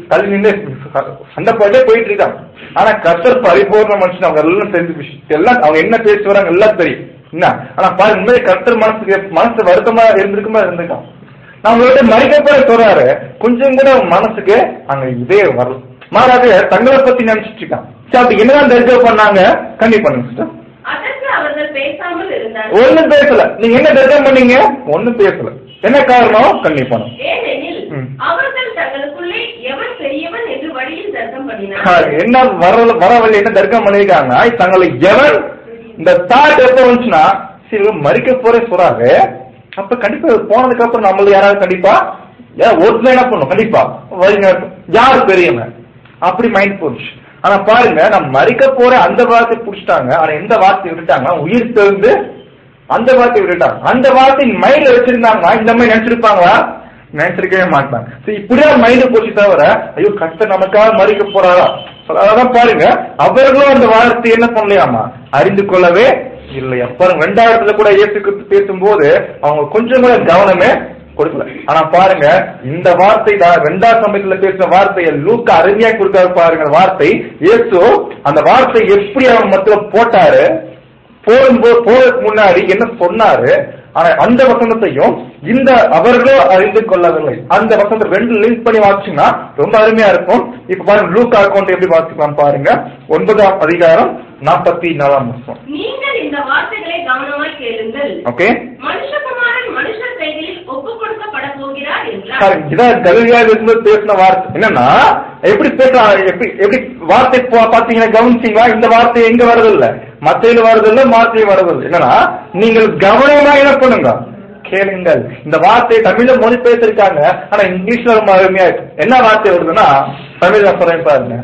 தள்ளி நின்று சண்டை போயிட்டே போயிட்டு இருக்காங்க ஆனா கர்த்தர் பரிபூர்ண மனுஷன் அவங்க எல்லாம் தெரிஞ்சு விஷயம் எல்லாம் அவங்க என்ன பேசி வராங்க எல்லாம் தெரியும் என்ன ஆனா பாருங்க உண்மையை கர்த்தர் மனசுக்கு மனசு வருத்தமா இருந்திருக்குமா இருந்திருக்கான் நான் உங்கள்கிட்ட மறைக்கப்பட சொல்றாரு கொஞ்சம் கூட அவங்க மனசுக்கு அங்க இதே வரல மாறாக தங்களை பத்தி நினைச்சிட்டு இருக்கான் சரி, அப்படி என்னதான் தெரிஞ்ச பண்ணாங்க கண்டிப்பா பண்ணுங்க sister. அதற்கு அவர்கள் பேசாமல் இருந்தார்கள் ஒண்ணும் பேசல நீங்க என்ன தர்க்கம் பண்ணீங்க ஒண்ணும் பேசல என்ன காரணம் கண்டிப்பான ஏனெனில் ம். அவர்கள் தங்களுக்குள்ளே எவன் பெரியவன் என்று வழியில் தர்க்கம் பண்ணினார் என்ன வர வரவழி என்ன தர்க்கம் பண்ணிருக்காங்க தங்களை எவன் இந்த தாட் எப்ப வந்துச்சுன்னா சரி இவன் மறிக்க போறே சொல்றாரு அப்ப கண்டிப்பா இவர் போனதுக்கு அப்புறம் நம்மள யாராவது கண்டிப்பா ஏன் ஒருத்தர் என்ன பண்ணும் கண்டிப்பா வழி நடத்தும். யார் பெரியவன் அப்படி மைண்ட் போச்சு ஆனா பாருங்க நான் மறிக்க போற அந்த வார்த்தை புடிச்சிட்டாங்க ஆனா எந்த வார்த்தை விட்டுட்டாங்க உயிர் தெரிந்து அந்த வார்த்தை விட்டுட்டாங்க அந்த வார்த்தை மைண்ட்ல வச்சிருந்தாங்கன்னா இந்த மாதிரி நினைச்சிருப்பாங்களா நினைச்சிருக்கவே மாட்டாங்க சரி இப்படியே மைண்ட் போச்சு தவிர ஐயோ கஷ்ட நமக்காக மறிக்க போறாரா அதான் பாருங்க அவர்களும் அந்த வார்த்தை என்ன பண்ணலையாமா அறிந்து கொள்ளவே இல்லையா பாருங்க ரெண்டாயிரத்துல கூட இயேசு கிறிஸ்து பேசும்போது அவங்க கொஞ்சம் கூட கவனமே கொடுக்கல ஆனா பாருங்க இந்த வார்த்தை தான் ரெண்டாம் சமயத்துல பேசின வார்த்தையை லூக்க அருமையா கொடுத்தாரு பாருங்க அந்த வார்த்தை இயேசு அந்த வார்த்தை எப்படி அவங்க மத்தியில போட்டாரு போகும்போது போறதுக்கு முன்னாடி என்ன சொன்னாரு ஆனா அந்த வசனத்தையும் இந்த அவர்களோ அறிந்து கொள்ளவில்லை அந்த வசனத்தை ரெண்டு லிங்க் பண்ணி வாசிச்சீங்கன்னா ரொம்ப அருமையா இருக்கும் இப்ப பாருங்க லூக் அக்கௌண்ட் எப்படி வாசிக்கலாம் பாருங்க ஒன்பதாம் அதிகாரம் நாற்பத்தி நாலாம் வருஷம் நீங்கள் இந்த வார்த்தைகளை கவனமாய் கேளுங்கள் ஓகே மனுஷகுமாரன் மனுஷர் கைகளில் ஒப்புக் கொடுக்கப்பட போகிறார் என்றார் சார் இதான் கல்வியா இருக்கும்போது பேசின வார்த்தை என்னன்னா எப்படி பேசுறாங்க எப்படி எப்படி வார்த்தை பா- பாத்தீங்கன்னா கவனிச்சீங்களா இந்த வார்த்தை எங்க வரதில்ல மத்தையில வரதில்ல மாத்தையும் வரதில்லை என்னன்னா நீங்கள் கவனமா என்ன பண்ணுங்க கேளுங்கள் இந்த வார்த்தை தமிழ்ல மொழி பேசிருக்காங்க ஆனா இங்கிலீஷ்ல ரொம்ப அருமையா இருக்கு என்ன வார்த்தை வருதுன்னா தமிழ்ல சொல்றேன் பாருங்க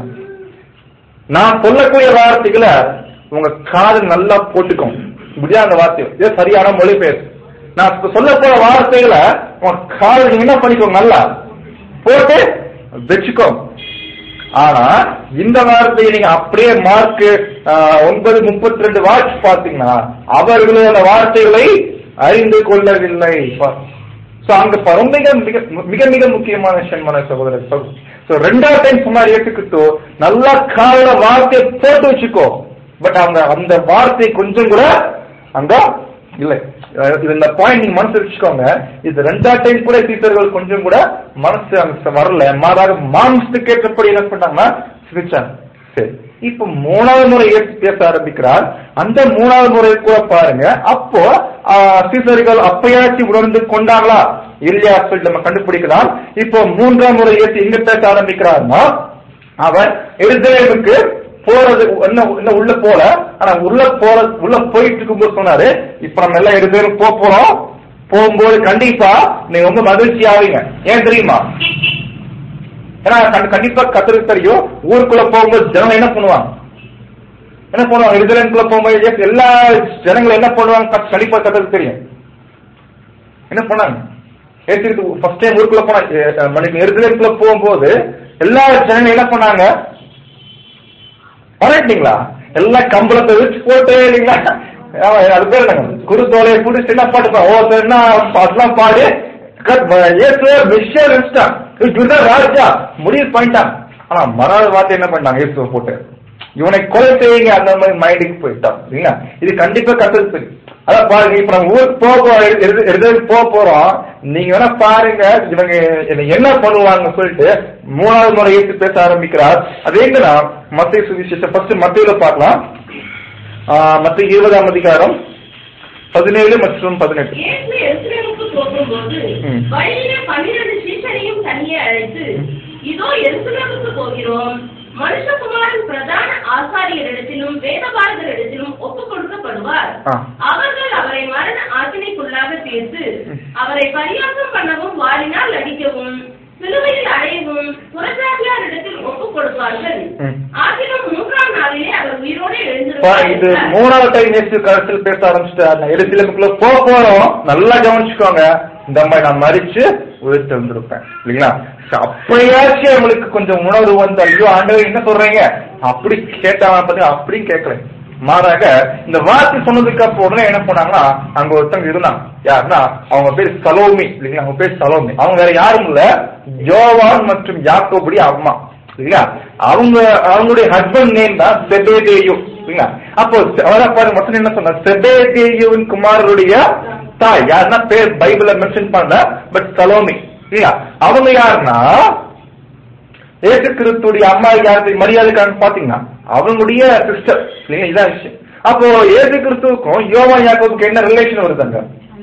நான் சொல்லக்கூடிய வார்த்தைகளை உங்க காது நல்லா போட்டுக்கும் இப்படியா அந்த வார்த்தை இது சரியான மொழி பேசு நான் இப்ப சொல்ல போற வார்த்தைகளை உங்க காது நீங்க என்ன பண்ணிக்கோங்க நல்லா போட்டு வச்சுக்கோ ஆனா இந்த வார்த்தையை நீங்க அப்படியே மார்க் ஒன்பது முப்பத்தி ரெண்டு வாட்ச் பாத்தீங்கன்னா அவர்களும் அந்த வார்த்தைகளை அறிந்து கொள்ளவில்லை சோ அங்க ப- ரொம்ப மிக மிக மிக மிக முக்கியமான விஷயம் மன சகோதரர் சோ ரெண்டாவது டைம் சொன்னார் ஏத்துக்கிட்டோ நல்லா கால வார்த்தையை போட்டு வச்சுக்கோ பட் அவங்க அந்த வார்த்தை கொஞ்சம் கூட அங்க இல்லை அஹ் இது இந்த பாயிண்ட் நீங்க மனசு வச்சுக்கோங்க இது ரெண்டாவது டைம் கூட டீச்சர்கள் கொஞ்சம் கூட மனசு அங்க வரல மாறாக மாம்சத்துக்கு ஏற்றபடி என்ன பண்ணாங்கன்னா சிரிச்சாங்க சரி இப்ப மூணாவது முறை ஏற்று பேச ஆரம்பிக்கிறார் அந்த மூணாவது முறை கூட பாருங்க அப்போ ஆஹ், சீசர்கள் அப்பயாச்சும் உணர்ந்து கொண்டாங்களா இல்லையா சொல்லிட்டு நம்ம கண்டுபிடிக்கலாம் இப்போ மூன்றாம் முறை ஏற்று எங்க பேச ஆரம்பிக்கிறார்னா அவர் எருசலேமுக்கு போறது இன்னும் இன்னும் உள்ள போல ஆனா உள்ள போற உள்ள போயிட்டு இருக்கும்போது சொன்னாரு இப்ப நம்ம எல்லாம் எருசலேம் போக போறோம் போகும்போது கண்டிப்பா நீங்க ரொம்ப மகிழ்ச்சி ஆவீங்க ஏன் தெரியுமா ஏன்னா கண்டி- கண்டிப்பா கத்தருக்கு தெரியும் ஊருக்குள்ள போகும்போது ஜனங்க என்ன பண்ணுவாங்க என்ன பண்ணுவாங்க எருசலேமுக்குள்ள போகும்போது yes, எல்லா ஜனங்களும் என்ன பண்ணுவாங்க கத்- கண்டிப்பா கத்தருக்கு தெரியும் என்ன பண்ணாங்க ஏசிக்கு ஃபர்ஸ்ட் டைம் ஊருக்குள்ள போனா மணிக்கு எருசலேமுக்குள்ள போகும்போது எல்லா ஜனங்களும் என்ன பண்ணாங்க வரட்டீங்களா எல்லா கம்பளத்தை வச்சு போட்டு இல்லைங்களா ஆமா, அது பேர் என்னங்க குருத்தோலையை பிடிச்சி என்ன பாட்டு ஓ சரி, என்ன அதெல்லாம் பாடு ஏசு மிஷன் வச்சுட்டான் இதுதான் ராஜா முடிவு பண்ணிட்டான் ஆனா மறாத வார்த்தை என்ன பண்ணாங்க இயேசுவை போட்டு இவனை கொலை செய்யுங்க அந்த மாதிரி மைண்டுக்கு போயிட்டான் சரிங்களா இது கண்டிப்பா கத்துக்கு தெரியும் அதான் பாருங்க இப்ப நம்ம ஊருக்கு போக போறோம் எது- எது போக போறோம் நீங்க வேணா பாருங்க இவங்க என்னை என்ன பண்ணுவாங்க சொல்லிட்டு மூணாவது முறை ஏற்று பேச ஆரம்பிக்கிறார் அது எங்கன்னா மத்திய சுவிசேஷம் ஃபர்ஸ்ட் மத்தியில பார்க்கலாம் மத்திய இருபதாம் அதிகாரம் பதினேழு மற்றும் பதினெட்டு இயேசு எருசலேமுக்கு போகும்போது ம். வழியிலே பன்னிரண்டு சீஷரையும் தனியே அழைத்து இதோ எருசலேமுக்கு போகிறோம் மனுஷகுமாரன் பிரதான ஆசாரியரிடத்திலும் வேதபாரகரிடத்திலும் ஒப்புக் கொடுக்கப்படுவார் ஆ. அவர்கள் அவரை மரண ஆக்கினைக்குள்ளாக தீர்த்து அவரை பரியாசம் பண்ணவும் வாரினால் அடிக்கவும் சிலுவையில் அடையவும் புறஜாதியாரிடத்தில் ஒப்புக் கொடுப்பார்கள் ம். ஆகிலும் மூன்றாம் நாளிலே அவர் உயிரோடு பா- எழுந்திருப்பார் இது என்றார். மூணாவது டைம் நேற்று கடைசியில் பேச ஆரம்பிச்சுட்டு எருசலேமுக்குள்ள போக போறோம் நல்லா கவனிச்சுக்கோங்க இந்த மாதிரி நான் மறிச்சு உயிர் தெரிஞ்சிருப்பேன் இல்லைங்களா சரி, அப்படியாச்சும் அவங்களுக்கு கொஞ்சம் உணர்வு வந்து ஐயோ ஆண்டவர் என்ன சொல்றீங்க அப்படி கேட்டாங்க பாத்தீங்க அப்படியும் கேட்கல மாறாக இந்த வார்த்தை சொன்னதுக்கு அப்புறம் உடனே என்ன பண்ணாங்கன்னா அங்க ஒருத்தவங்க இருந்தாங்க யாருன்னா அவங்க பேர் சலோமி இல்லைங்களா அவங்க பேர் சலோமி அவங்க வேற யாரும் இல்ல யோவான் மற்றும் யாக்கோபுடைய அம்மா இல்லைங்களா அவங்க அவங்களுடைய ஹஸ்பண்ட் நேம் தான் செபேதேயு இல்லைங்களா அப்போ அதான் பாருங்க மொத்தம் என்ன சொன்னா செபேதேயுவின் குமாரருடைய தாய் யாருன்னா பேர் பைபிள்ல மென்ஷன் பண்ணல பட் சலோமி இல்லையா அவங்க யாருன்னா ஏசு கிறிஸ்துடைய அம்மா யாருக்கு மரியாதைக்காரன் பாத்தீங்கன்னா அவங்களுடைய சிஸ்டர் இல்லைங்களா இதான் விஷயம் அப்போ ஏசு கிறிஸ்துவுக்கும் யோவா யாக்கோவுக்கு என்ன ரிலேஷன் வருதுங்க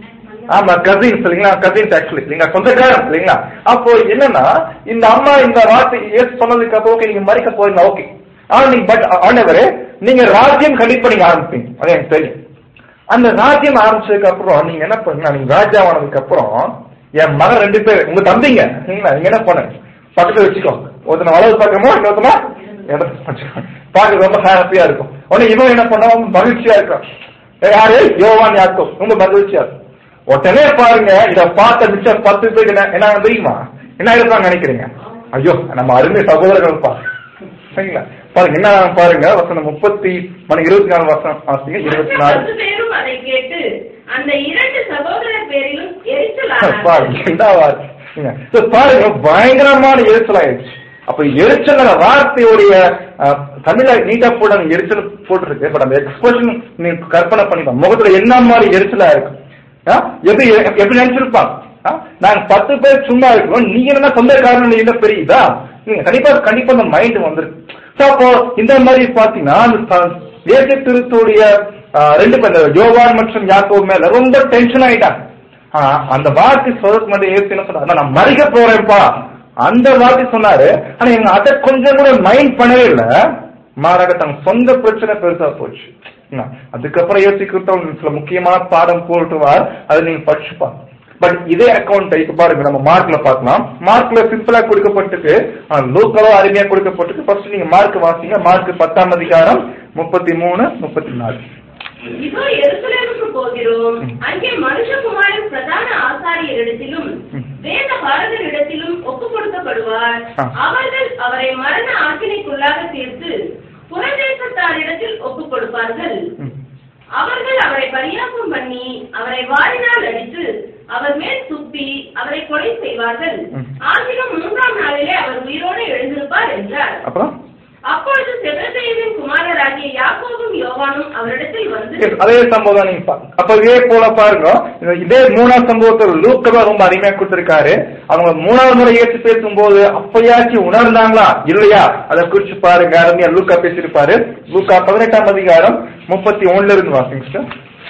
ஆமா கசின்ஸ் இல்லைங்களா கசின்ஸ் ஆக்சுவலி இல்லைங்களா சொந்தக்காரன் இல்லைங்களா அப்போ என்னன்னா இந்த அம்மா இந்த வார்த்தை ஏசு சொன்னதுக்கு அப்போ ஓகே நீங்க மறிக்க போறீங்க ஓகே ஆனா நீங்க பட் ஆனவரே நீங்க ராஜ்யம் கண்டிப்பா நீங்க ஆரம்பிப்பீங்க அது எனக்கு தெரியும் அந்த ராஜ்யம் ஆரம்பிச்சதுக்கு அப்புறம் நீங்க என்ன பண்ணுங்க நீங்க ராஜாவானதுக்கு அப்புறம் என் மகன் ரெண்டு பேர் உங்க தம்பிங்க சரிங்களா நீங்க என்ன பண்ணுங்க பக்கத்துல வச்சுக்கோ ஒருத்தனை வலது பக்கமோ இன்னொருத்தனா இடத்துல வச்சுக்கோ பார்க்க ரொம்ப ஹாப்பியா இருக்கும் உடனே இவன் என்ன பண்ணுவான் மகிழ்ச்சியா இருக்கும் யாரு யோவான் யாக்கோ ரொம்ப மகிழ்ச்சியா இருக்கும் உடனே பாருங்க இத பார்த்த மிச்சம் பத்து பேர் என்ன என்ன தெரியுமா என்ன இருப்பாங்க நினைக்கிறீங்க ஐயோ நம்ம அருமை சகோதரர்கள் இருப்பாங்க சரிங்களா பாருங்க என்ன பாருங்க வசனம் முப்பத்தி மணி இருபத்தி நாலு வருஷம் வாசிங்க இருபத்தி நாலு பத்து பேரும் அதை கேட்டு அந்த இரண்டு சகோதரர் பேரிலும் எரிச்சலானார்கள் பாருங்க என்ன வார்த்தை இல்ல. So, பாருங்க பயங்கரமான எரிச்சல் ஆயிடுச்சு அப்ப எரிச்சல் வார்த்தையுடைய அஹ், தமிழ்ல நீட்டா போட எரிச்சல் போட்டிருக்கு பட் அந்த எக்ஸ்பிரஷன் நீ கற்பனை பண்ணிக்கலாம் முகத்துல என்ன மாதிரி எரிச்சலா இருக்கு ஆ? எப்படி எப்படி நினைச்சிருப்பாங்க ஆ? நாங்க பத்து பேர் சும்மா இருக்கிறோம் நீங்க என்ன சொந்தக்காரன் நீ என்ன பெரியதா நீங்க கண்டிப்பா கண்டிப்பா அந்த மைண்ட் வந்துருக்கு So, அப்போ இந்த மாதிரி பாத்தீங்கன்னா அந்த ச- இயேசு கிறிஸ்துடைய ஆஹ், ரெண்டு பேர் இந்த யோவான் மற்றும் யாக்கோ மேல ரொம்ப டென்ஷன் ஆயிட்டாங்க ஆனா, அந்த வார்த்தை சொல்றதுக்கு முன்னாடி ஏசு என்ன சொன்னாரு நான் மறிக்க போறேன்ப்பா அந்த வார்த்தை சொன்னாரு ஆனா இவங்க அதை கொஞ்சம் கூட மைண்ட் பண்ணவே இல்ல மாறாக தங்க சொந்த பிரச்சனை பெருசா போச்சு என்ன, அதுக்கப்புறம் யோசிக்கிறத சில முக்கியமான பாடம் போட்டுவார் அதை நீங்க படிச்சுப்பா பட் இதே அக்கௌண்ட் இப்ப பாருங்க நம்ம மார்க்ல பார்க்கலாம் மார்க்ல சிம்பிளா கொடுக்கப்பட்டிருக்கு லோக்கலோ அருமையா கொடுக்கப்பட்டிருக்கு ஃபர்ஸ்ட் நீங்க மார்க் வாசிங்க மார்க் பத்தாம் அதிகாரம் முப்பத்தி மூணு முப்பத்தி நாலு இதோ எருசலேமுக்கு போகிறோம் அங்கே மனுஷகுமாரன் பிரதான ஆசாரியரிடத்திலும் வேத பாரதரிடத்திலும் ஒப்பு கொடுக்கப்படுவார் ஆ. அவர்கள் அவரை மரண ஆக்கினைக்குள்ளாக தீர்த்து புறதேசத்தாரிடத்தில் ஒப்பு கொடுப்பார்கள் ம். அவர்கள் அவரை பரியாசம் பண்ணி அவரை வாரினால் அடித்து அவர் மேல் துப்பி அவரை கொலை செய்வார்கள் ம். ஆகிலும் மூன்றாம் நாளிலே அவர் உயிரோடு எழுந்திருப்பார் என்றார் அப்புறம் அப்பொழுது செபதேவின் குமாரராகிய யாக்கோபும் யோவானும் அவரிடத்தில் வந்து Yes, அதே சம்பவம் தான் நீங்க பா- அப்ப இதே போல பாருங்க இந்த- இதே மூணாவது சம்பவத்தை லூக்கா ரொம்ப அருமையா கொடுத்திருக்காரு அவங்க மூணாவது முறை ஏற்று பேசும்போது அப்பயாச்சும் உணர்ந்தாங்களா இல்லையா அதை குறிச்சு பாருங்க அருமையா லூக்கா பேசியிருப்பாரு லூக்கா பதினெட்டாம் அதிகாரம் முப்பத்தி ஒண்ணுல இருந்து வாசிங்க sister.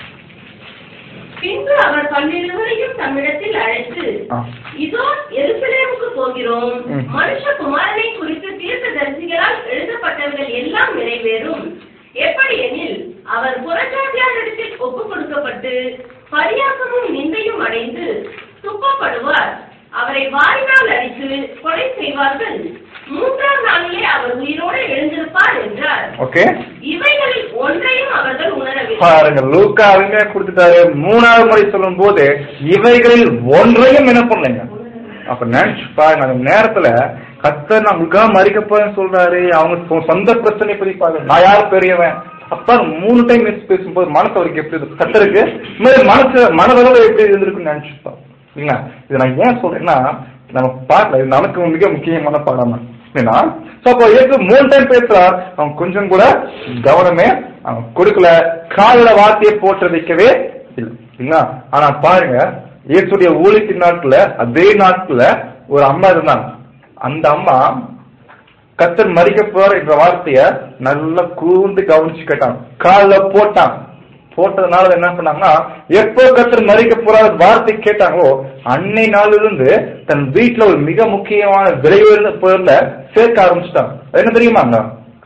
பின்பு அவர் பன்னிருவரையும் தம்மிடத்தில் அழைத்து ஆ. இதோ எருசலேமுக்கு போகிறோம் ம். மனுஷகுமாரனை குறித்து தீர்க்க தரிசிகளால் எழுதப்பட்டவர்கள் எல்லாம் நிறைவேறும் எப்படி எனில் அவர் புறஜாதியாரிடத்தில் ஒப்பு கொடுக்கப்பட்டு பரியாசமும் நிந்தையும் அடைந்து துப்பப்படுவார் அவரை வாரினால் அடித்து கொலை செய்வார்கள் மூன்றாம் நாளிலே அவர் உயிரோடு எழுந்திருப்பார் என்றார் ஓகே இவைகளில் ஒன்றையும் அவர்கள் உணரவில்லை பாருங்க லூக்கா அருமையா கொடுத்துட்டாரு மூணாவது முறை சொல்லும் போது இவைகளில் ஒன்றையும் என்ன பண்ணலைங்க அப்ப நினைச்சு பாருங்க அந்த நேரத்துல கத்தர் நான் உங்களுக்காக மறிக்க போறேன்னு சொல்றாரு அவங்க சொ- சொந்த பிரச்சனை பத்தி பாருங்க நான் யார் பெரியவன் அப்ப மூணு டைம் பேசும்போது மனசு அவருக்கு எப்படி இருக்கு கத்தருக்கு இந்த மாதிரி மனசு மனதளவு எப்படி இருந்திருக்குன்னு நினைச்சுப்போம் இல்லைங்களா இது நான் ஏன் சொல்றேன்னா நம்ம பார்க்கல இது நமக்கு மிக முக்கியமான பாடம் ஏன்னா சோ அப்போ ஏற்று மூணு டைம் பேசுறார் அவன் கொஞ்சம் கூட கவனமே அவன் கொடுக்கல காதல வார்த்தையை போட்டு வைக்கவே இல்லை இல்லைங்களா ஆனா பாருங்க இயேசுடைய ஊழியத்தின் நாட்கள அதே நாட்கள ஒரு அம்மா இருந்தாங்க அந்த அம்மா கத்தர் மறிக்க போற என்ற வார்த்தைய நல்லா கூர்ந்து கவனிச்சு கேட்டான் கால்ல போட்டான் போட்டதுனால என்ன பண்ணாங்கன்னா எப்போ கத்தர் மறிக்க போற வார்த்தை கேட்டாங்களோ அன்னை நாளிலிருந்து தன் வீட்டுல ஒரு மிக முக்கியமான விலை உயர்ந்த பொருள சேர்க்க ஆரம்பிச்சிட்டாங்க அது என்ன தெரியுமாங்க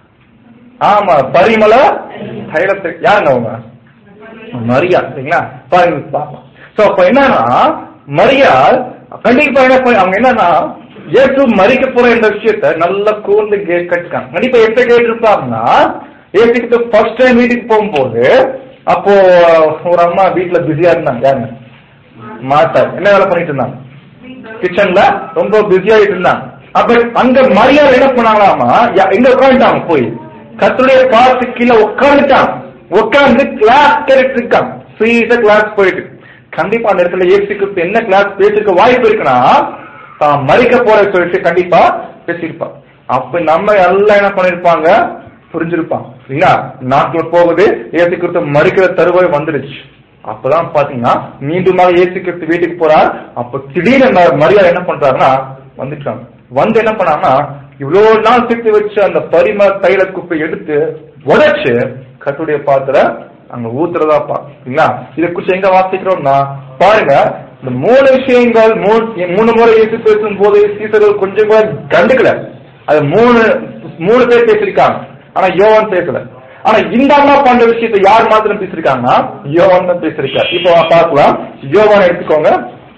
ஆமா பரிமள தைலத்தை யாருங்க அவங்க மரியா சரிங்களா பாருங்க பாப்போம் சோ அப்ப என்னன்னா மரியாள் கண்டிப்பா என்ன பண்ண- அவங்க என்னன்னா இயேசு மறிக்க போற இந்த விஷயத்த நல்லா கூர்ந்து கே- கேட்டுக்காங்க கண்டிப்பா எப்ப கேட்டிருப்பாங்கன்னா ஏசுக்கு ஃபர்ஸ்ட் டைம் வீட்டுக்கு போகும்போது அப்போ ஒரு அம்மா வீட்டுல பிஸியா இருந்தாங்க யாருங்க மாத்தா என்ன வேலை பண்ணிட்டு இருந்தாங்க கிச்சன்ல ரொம்ப பிஸியாயிட்டு இருந்தாங்க அப்ப அங்க மரியாதை என்ன பண்ணாங்களாமா யா- எங்க உட்காந்துட்டாங்க போய் கத்துடைய பாத்து கீழே உட்காந்துட்டாங்க உட்கார்ந்து கிளாஸ் கேட்டுட்டு இருக்கான் சீரியஸா கிளாஸ் போயிட்டு கண்டிப்பா அந்த இடத்துல இயேசு கிறிஸ்து என்ன கிளாஸ் பேசிருக்க வாய்ப்பு இருக்குன்னா தான் மறிக்க போற சொல்லிட்டு கண்டிப்பா பேசியிருப்பான் அப்ப நம்ம எல்லாம் என்ன பண்ணிருப்பாங்க புரிஞ்சிருப்பான் இல்லையா நாட்கள் போகுது இயேசு கிறிஸ்து மறிக்கிற தருவாய் வந்துடுச்சு அப்பதான் பாத்தீங்கன்னா மீண்டுமாக இயேசு கிறிஸ்து வீட்டுக்கு போறார் அப்ப திடீர்னு ம- மரியாதை என்ன பண்றாருன்னா வந்துட்டாங்க வந்து என்ன பண்ணாங்கன்னா இவ்வளவு நாள் சேர்த்து வச்சு அந்த பரிம தைல குப்பை எடுத்து உடைச்சு கட்டுடைய பாத்திர அங்க ஊத்துறதா பாத்தீங்களா இதை குறிச்சு எங்க வாசிக்கிறோம்னா பாருங்க இந்த மூணு விஷயங்கள் மூணு மூணு முறை இயேசு பேசும் போது சீசர்கள் கொஞ்சம் கூட கண்டுக்கல அது மூணு மூணு பேர் பேசிருக்காங்க ஆனா யோவான் பேசல ஆனா இந்த அம்மா பண்ற விஷயத்தை யார் மாத்திரம் பேசிருக்காங்கன்னா யோவான் தான் பேசிருக்கார் இப்போ பார்க்கலாம் யோவான் எடுத்துக்கோங்க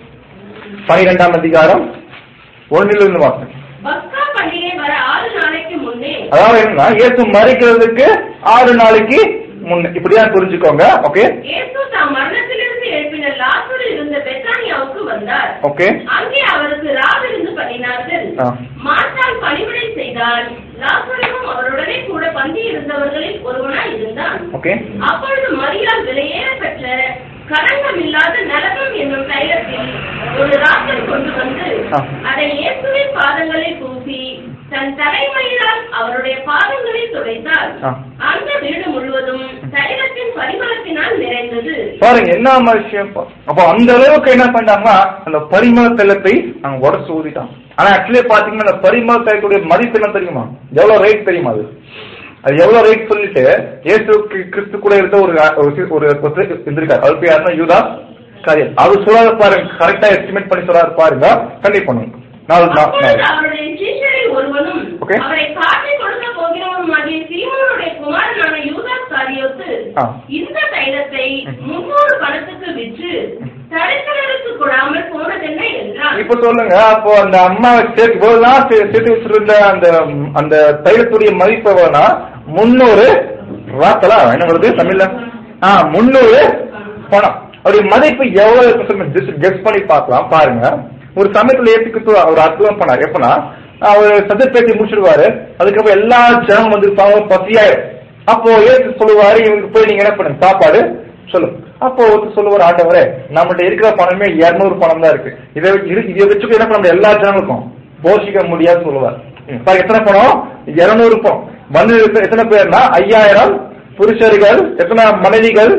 பனிரெண்டாம் அதிகாரம் ஒன்னிலிருந்து வாசம் பஸ்கா பண்டிகை வர ஆறு நாளைக்கு முன்னே அதாவது என்னன்னா இயேசு மறிக்கிறதுக்கு ஆறு நாளைக்கு முன்ன இப்படிதான் புரிஞ்சுக்கோங்க ஓகே இயேசு தாம் மரணத்திலிருந்து எழுப்பின லாசரு இருந்த பெத்தானியாவுக்கு வந்தார் ஓகே அங்கே அவருக்கு ராவிருந்து பண்ணினார்கள் ஆ. மாற்றால் பணிவிடை செய்தால் லாசருவும் அவருடனே கூட பந்தி இருந்தவர்களில் ஒருவனாய் இருந்தான் ஓகே அப்பொழுது மரியாள் விலையேற பெற்ற களங்கம் இல்லாத நரகம் என்னும் தைலத்தில் ஒரு ராத்தல் கொண்டு வந்து ஆ. அதை இயேசுவின் பாதங்களில் பூசி தன் தலைமையினால் அவருடைய பாதங்களை துடைத்தார் ஆ. அந்த வீடு முழுவதும் தைலத்தின் பரிமளத்தினால் நிறைந்தது பாருங்க என்ன விஷயம் பா- அப்போ அந்த அளவுக்கு என்ன பண்ணாங்கன்னா அந்த பரிமள தைலத்தை அங்க உடச்சு ஊதிட்டான் ஆனா ஆக்சுவலி பாத்தீங்கன்னா அந்த பரிமள தைலத்துடைய மதிப்பு என்ன தெரியுமா எவ்வளவு ரேட் தெரியுமா அது அது எவ்வளவு ரேட் சொல்லிட்டு இயேசு கி- கிறிஸ்து கூட இருந்த ஒரு ஒரு ஒரு ஒருத்தர் இருந்திருக்காரு அவர் பேர் யாருன்னா யூதா காரியல் அவர் சொல்லாத பாருங்க கரெக்டா எஸ்டிமேட் பண்ணி சொல்லாரு பாருங்க கண்டிப்பா பண்ணுங்க நாலு நாலு அப்பொழுது அவருடைய சீஷரில் ஒருவனும் Okay. அவரை காட்டி கொடுக்க போகிறவனுமாகிய சீமோனுடைய குமாரனான யூதாஸ் காரியோத்து ஆ. இந்த தைலத்தை முன்னூறு பணத்துக்கு விற்று தரிசனருக்கு கொடாமல் போனதென்ன என்றான் இப்ப சொல்லுங்க அப்போ அந்த அம்மா சேர்த்து இவ்வளவுதான் சே- சேர்த்து வச்சிருந்த அந்த அந்த தைலத்துடைய மதிப்பு எவ்வளவுனா முன்னூறு ராத்தலா என்ன வருது தமிழ்ல ஆ முன்னூறு பணம் அவருடைய மதிப்பு எவ்வளவு கெஸ் பண்ணி பார்க்கலாம் பாருங்க ஒரு சமயத்துல ஏத்துக்கிட்டு அவர் அற்புதம் பண்ணார் எப்பனா அவர் சத்து பேசி முடிச்சிடுவாரு அதுக்கப்புறம் எல்லா ஜனம் வந்திருப்பாங்க பசியாயிரும் அப்போ ஏத்து சொல்லுவாரு இவங்களுக்கு போய் நீங்க என்ன பண்ணுங்க சாப்பாடு சொல்லுங்க அப்போ ஒருத்தர் சொல்லுவார் ஆண்டவரே நம்மகிட்ட இருக்கிற பணமே 200 பணம் தான் இருக்கு இதை வச்சு இரு- இதை வச்சுக்க என்ன பண்ண முடியும் எல்லா ஜனங்களுக்கும் போஷிக்க முடியாதுன்னு சொல்லுவார் ம், பாருங்க எத்தனை பணம் 200 பணம் வந்து எத்த- எத்தனை பேர்னா ஐயாயிரம் புருஷர்கள் எத்தனை மனைவிகள்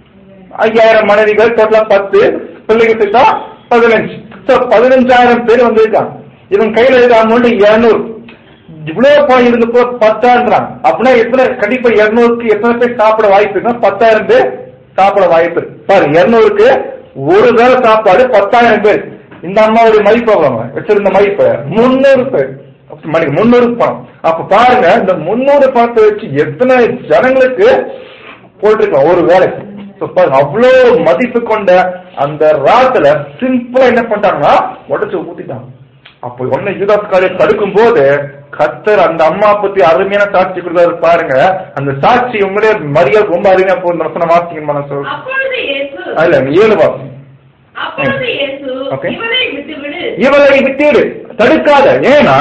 ஐயாயிரம் மனைவிகள் டோட்டலா பத்து பிள்ளைகள் சேர்த்தா பதினஞ்சு So, பதினஞ்சாயிரம் பேர் வந்திருக்காங்க இவன் கையில இருக்க அமௌண்ட் இருநூறு இவ்வளவு பணம் இருந்து கூட பத்தாயிரம் அப்படின்னா எத்தனை கண்டிப்பா இருநூறுக்கு எத்தனை பேர் சாப்பிட வாய்ப்பு இருக்குன்னா பத்தாயிரம் பேர் சாப்பிட வாய்ப்பு இருக்கு பாரு இருநூறுக்கு ஒரு வேளை சாப்பாடு பத்தாயிரம் பேர் இந்த அம்மாவுடைய மதிப்பு எவ்வளவு வச்சிருந்த மதிப்பு முன்னூறு பேர் மணி முன்னூறு பணம் அப்ப பாருங்க இந்த முன்னூறு பணத்தை வச்சு எத்தனை ஜனங்களுக்கு போட்டிருக்கோம் ஒரு வேலைக்கு So, பாருங்க அவ்வளவு மதிப்பு கொண்ட அந்த ராத்துல சிம்பிளா என்ன பண்ணிட்டாங்கன்னா உடச்சு ஊத்திட்டாங்க அப்போ ஒன்னு யூதாஸ் காரியை தடுக்கும் போது கத்தர் அந்த அம்மா பத்தி அருமையான சாட்சி கொடுத்தாரு பாருங்க அந்த சாட்சி உங்களே மரியாதை ரொம்ப அருமையா போகுது வசனம் வாசிங்க மனசு அப்பொழுது இயேசு அதுல ஏழு வாசி அப்பொழுது இயேசு Okay. இவனை விட்டுவிடு இவரை விட்டீடு தடுக்காத ஏன்னா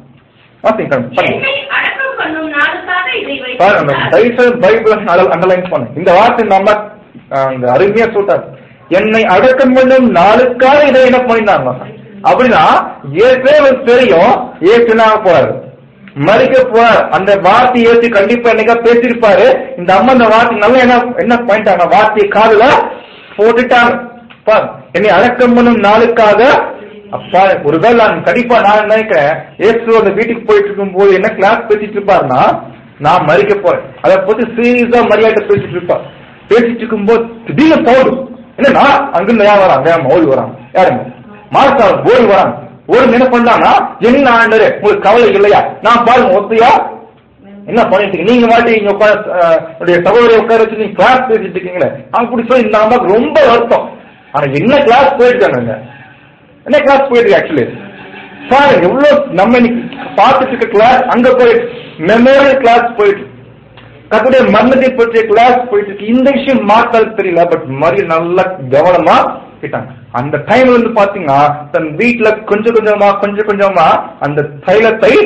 வாசிங்க பண்ணுங்க என்னை அடக்கம் பண்ணும் நாளுக்காக இதை பாருங்க அந்த வைத்திருந்தார். தயவுசெய்து பைபிள் அண்டர்லைன் பண்ணு இந்த வார்த்தை நம்ம அஹ், இந்த அருமையா சொல்றாரு என்னை அடக்கம் பண்ணும் நாளுக்காக இதை என்ன பண்ணினாங்க அப்படின்னா ஏற்கனவே அவருக்கு தெரியும் ஏற்றுனாக போறாரு மறிக்க போறார் அந்த வார்த்தை ஏற்றி கண்டிப்பா என்னைக்கா பேசியிருப்பாரு இந்த அம்மா இந்த வார்த்தை நல்லா என்ன என்ன பண்ணிட்டாங்க வார்த்தையை காதுல போட்டுட்டாங்க பாரு, என்னை அடக்கம் பண்ணும் நாளுக்காக அப்பா ஒருவேளை நான் கண்டிப்பா நான் நினைக்கிறேன் ஏசு அந்த வீட்டுக்கு போயிட்டு இருக்கும் போது என்ன கிளாஸ் பேசிட்டு இருப்பாருன்னா நான் மறிக்க போறேன் அதை பத்தி சீரியஸா மரியாதை பேசிட்டு இருப்பார் பேசிட்டு இருக்கும்போது திடீர்னு சவுண்டு என்னன்னா அங்கிருந்து யார் வராங்க வேகமா ஓடி வராங்க யாருங்க மார்த்தா ஓடி வராங்க ஓடி என்ன பண்ணாங்கன்னா என்ன ஆண்டரு உங்களுக்கு கவலை இல்லையா நான் பாருங்க ஒத்தையா என்ன பண்ணிட்டு இருக்கீங்க? நீங்க மாட்டி இங்க உட்கார உடைய சகோதரி உட்கார வச்சு நீங்க கிளாஸ் பேசிட்டு இருக்கீங்களே அப்படி சொல்லி இந்த அம்மாவுக்கு ரொம்ப வருத்தம் ஆனா என்ன கிளாஸ் போயிருக்காங்க என்ன கிளாஸ் போயிருக்கு ஆக்சுவலி பாருங்க எவ்வளவு நம்ம இன்னைக்கு பார்த்துட்டு இருக்க கிளாஸ் அங்க போயிட்டு மெமோரியல் கிளாஸ் போயிட்டு கத்துடைய மரணத்தை பற்றிய கிளாஸ் போயிட்டு இருக்கு இந்த விஷயம் மாத்தால் தெரியல பட் மாதிரி நல்லா கவனமா கேட்டாங்க அந்த டைம்ல வந்து பாத்தீங்கன்னா தன் வீட்டுல கொஞ்சம் கொஞ்சமா கொஞ்சம் கொஞ்சமா அந்த தைலத்தை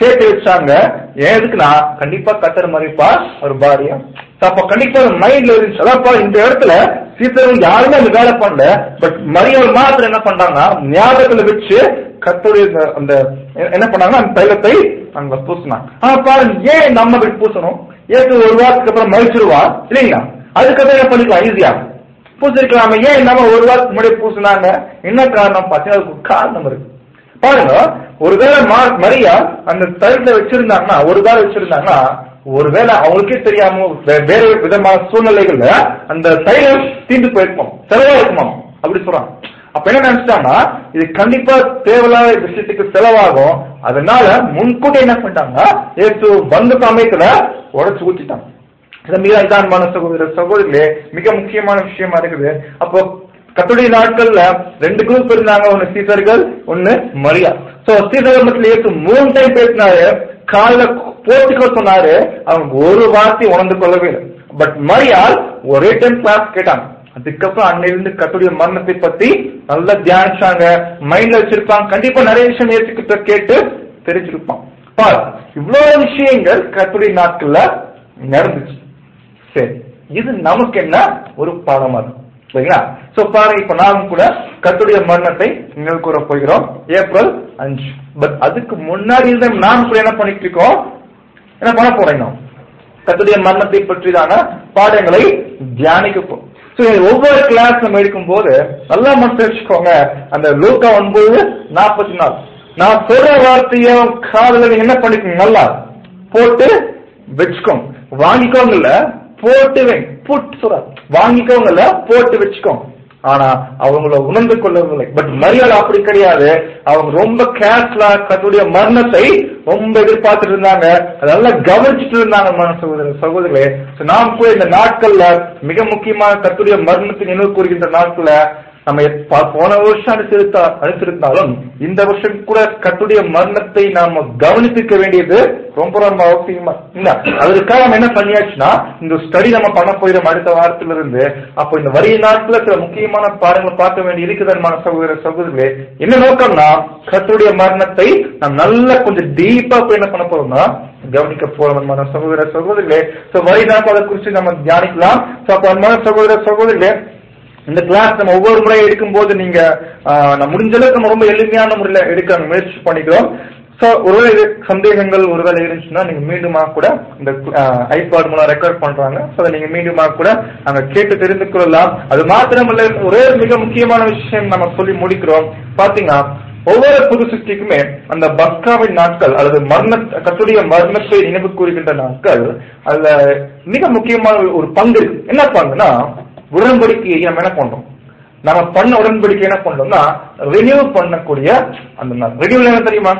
சேர்த்து வச்சாங்க ஏன் எதுக்குன்னா கண்டிப்பா கத்தர் மதிப்பா ஒரு பாரியா அப்ப கண்டிப்பா மைண்ட்ல இருந்துச்சு அதான்ப்பா இந்த இடத்துல சீத்தரும் யாருமே அந்த வேலை பண்ணல பட் மரியவர் மாத்திரம் என்ன பண்றாங்க ஞாபகத்துல வச்சு கத்தருடைய இந்த- அந்த என்ன பண்ணாங்கன்னா அந்த தைலத்தை அங்க பூசினாங்க ஆனா பாருங்க ஏன் நம்ம அப்படி பூசணும் ஏற்று ஒரு வாரத்துக்கு அப்புறம் மறிச்சிருவா இல்லைங்களா அதுக்கப்புறம் என்ன பண்ணிக்கலாம் ஈஸியா பூசிருக்கலாமே ஏன் நம்ம ஒரு வாரத்துக்கு முன்னாடி பூசினாங்க என்ன காரணம் பார்த்தீங்கன்னா அதுக்கு ஒரு காரணம் இருக்கு பாருங்க ஒருவேளை மா- மரியா அந்த தைலத்தை வச்சிருந்தாங்கன்னா ஒரு வேளை வச்சிருந்தாங்கன்னா ஒருவேளை அவங்களுக்கே தெரியாம வே- வேற விதமான சூழ்நிலைகள்ல அந்த தைலம் தீண்டு போயிருக்கும் செலவா இருக்குமா அப்படி சொல்றாங்க அப்ப என்ன நினைச்சிட்டாங்கன்னா இது கண்டிப்பா தேவையில்லாத விஷயத்துக்கு செலவாகும் அதனால முன்கூட்டி என்ன பண்ணிட்டாங்க ஏசு வந்த சமயத்துல உடைச்சு ஊத்திட்டாங்க இது மிக இதான்மான சகோதர சகோதரிகளே மிக முக்கியமான விஷயமா இருக்குது அப்போ கத்துடைய நாட்கள்ல ரெண்டு குரூப் இருந்தாங்க ஒன்னு சீசர்கள் ஒன்னு மரியா சோ சீசர்கள் மட்டும் ஏற்று மூணு டைம் பேசினாரு காலைல போட்டுக்க சொன்னாரு அவங்க ஒரு வார்த்தை உணர்ந்து கொள்ளவே இல்லை பட் மரியாள் ஒரே டைம் கிளாஸ் கேட்டாங்க அதுக்கப்புறம் அன்னையிலிருந்து கத்துடைய மரணத்தை பத்தி நல்லா தியானிச்சாங்க மைண்ட்ல வச்சிருப்பாங்க கண்டிப்பா நிறைய விஷயம் ஏற்றுக்கிட்ட கேட்டு தெரிஞ்சிருப்பான் பார் இவ்வளவு விஷயங்கள் கத்துடைய நாட்கள்ல நடந்துச்சு சரி இது நமக்கு என்ன ஒரு பாடமா இருக்கும் சரிங்களா சோ பாருங்க இப்ப நாம கூட கத்துடைய மரணத்தை நினைவு கூற போகிறோம் ஏப்ரல் அஞ்சு பட் அதுக்கு முன்னாடி இருந்த நாம் கூட என்ன பண்ணிட்டு இருக்கோம் என்ன பண்ண போறோம் நாம்? கத்துடைய மரணத்தை பற்றிதான பாடங்களை தியானிக்க போறோம் So, ஒவ்வொரு கிளாஸ் நம்ம எடுக்கும் போது நல்லா மனசு வச்சுக்கோங்க அந்த லூக்கா ஒன்பது நாற்பத்தி நாலு நான் சொல்ற வார்த்தைய காதுல நீங்க என்ன பண்ணிக்கோங்க நல்லா போட்டு வச்சுக்கோங்க வாங்கிக்கோங்கல்ல போட்டு வை புட் சொல்ற வாங்கிக்கோங்கல்ல போட்டு வச்சுக்கோங்க ஆனா அவங்கள உணர்ந்து கொள்ளவில்லை பட் மரியாதை அப்படி கிடையாது அவங்க ரொம்ப கேர்ஃபுல்லா கத்துடைய மரணத்தை ரொம்ப எதிர்பார்த்துட்டு இருந்தாங்க அதெல்லாம் கவனிச்சுட்டு இருந்தாங்க மன சகோதர சகோதரர்களே So, நாம் கூட இந்த நாட்கள்ல மிக முக்கியமான கத்துடைய மரணத்தை நினைவு கூறுகின்ற நாட்கள்ல நம்ம எப்ப- போன வருஷம் அனுசரித்தா அனுசரித்தாலும் இந்த வருஷம் கூட கத்துடைய மரணத்தை நாம கவனித்துக்க வேண்டியது ரொம்ப ரொம்ப அவசியமா இல்ல அதற்காக நம்ம என்ன பண்ணியாச்சுன்னா இந்த ஸ்டடி நம்ம பண்ண போயிடும் அடுத்த வாரத்துல இருந்து அப்போ இந்த வரிய நாட்கள சில முக்கியமான பாடங்களை பார்க்க வேண்டி இருக்குதன்மான சகோதர சகோதரர்களே என்ன நோக்கம்னா கத்துடைய மரணத்தை நாம் நல்லா கொஞ்சம் டீப்பா போய் என்ன பண்ண போறோம்னா கவனிக்க போறோம் சகோதர சகோதரர்களே சோ வரி நாட்கள் அதை குறித்து நம்ம தியானிக்கலாம் சோ அப்ப அன்பான சகோதர சகோதரர்களே இந்த கிளாஸ் நம்ம ஒவ்வொரு முறை எடுக்கும் போது நீங்க ஆஹ், நம்ம முடிஞ்ச அளவுக்கு நம்ம ரொம்ப எளிமையான முறையில எடுக்க முயற்சி பண்ணிக்கிறோம் சோ ஒருவேளை இது சந்தேகங்கள் ஒருவேளை இருந்துச்சுன்னா நீங்க மீண்டுமா கூட இந்த ஐபாட் மூலம் ரெக்கார்ட் பண்றாங்க சோ அதை நீங்க மீண்டுமா கூட நாங்க கேட்டு தெரிந்து கொள்ளலாம் அது மாத்திரமல்ல ஒரே மிக முக்கியமான விஷயம் நம்ம சொல்லி முடிக்கிறோம் பாத்தீங்கன்னா ஒவ்வொரு புது சிருஷ்டிக்குமே அந்த பஸ்காவின் நாட்கள் அல்லது மரண கத்துடைய மரணத்தை நினைவு கூறுகின்ற நாட்கள் அதுல மிக முக்கியமான ஒரு பங்கு இருக்கு என்ன பங்குனா உடன்படிக்கையை நம்ம என்ன பண்றோம் நம்ம பண்ண உடன்படிக்கை என்ன பண்றோம்னா ரினியூ பண்ணக்கூடிய அந்த நாள் ரினியூ என்ன தெரியுமா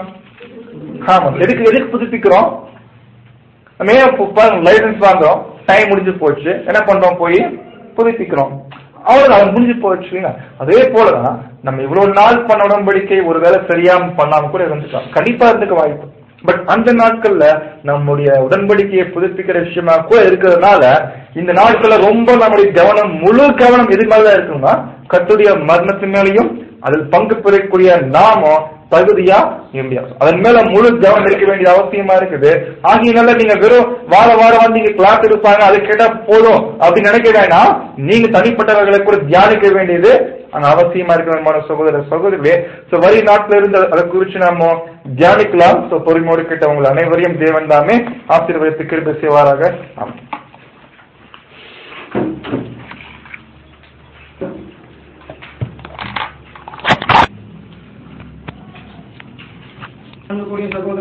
ஆமா எதுக்கு எதுக்கு புதுப்பிக்கிறோம் நம்ம ஏன் லைசன்ஸ் வாங்குறோம் டைம் முடிஞ்சு போச்சு என்ன பண்றோம் போய் புதுப்பிக்கிறோம் அவ்வளவு அவன் முடிஞ்சு போச்சு இல்லையா? அதே போலதான் நம்ம இவ்வளவு நாள் பண்ண உடன்படிக்கை ஒருவேளை சரியாம பண்ணாம கூட இருந்துக்கலாம் கண்டிப்பா இருந்துக்க வாய்ப்பு பட் அந்த நாட்கள்ல நம்முடைய உடன்படிக்கையை புதுப்பிக்கிற விஷயமா கூட இருக்கிறதுனால இந்த நாட்கள்ல ரொம்ப நம்முடைய கவனம் முழு கவனம் எது மேலதான் இருக்குன்னா கத்துடைய மரணத்து மேலையும் அதில் பங்கு பெறக்கூடிய நாம தகுதியா இல்லையா அதன் மேல முழு கவனம் இருக்க வேண்டிய அவசியமா இருக்குது ஆகியனால நீங்க வெறும் வார வாரம் வந்து நீங்க கிளாஸ் எடுப்பாங்க அது கேட்டா போதும் அப்படின்னு நினைக்க வேண்டாம் நீங்க தனிப்பட்டவர்களை கூட தியானிக்க வேண்டியது அங்க அவசியமா இருக்க வேண்டுமான சகோதர சகோதரிகளே சோ வரி நாட்டுல இருந்து அதை குறிச்சு நாம தியானிக்கலாம் சோ பொறுமையோடு கேட்ட உங்கள் அனைவரையும் தேவன் தாமே ஆசீர்வதித்து கிருபை செய்வாராக ஆமாம்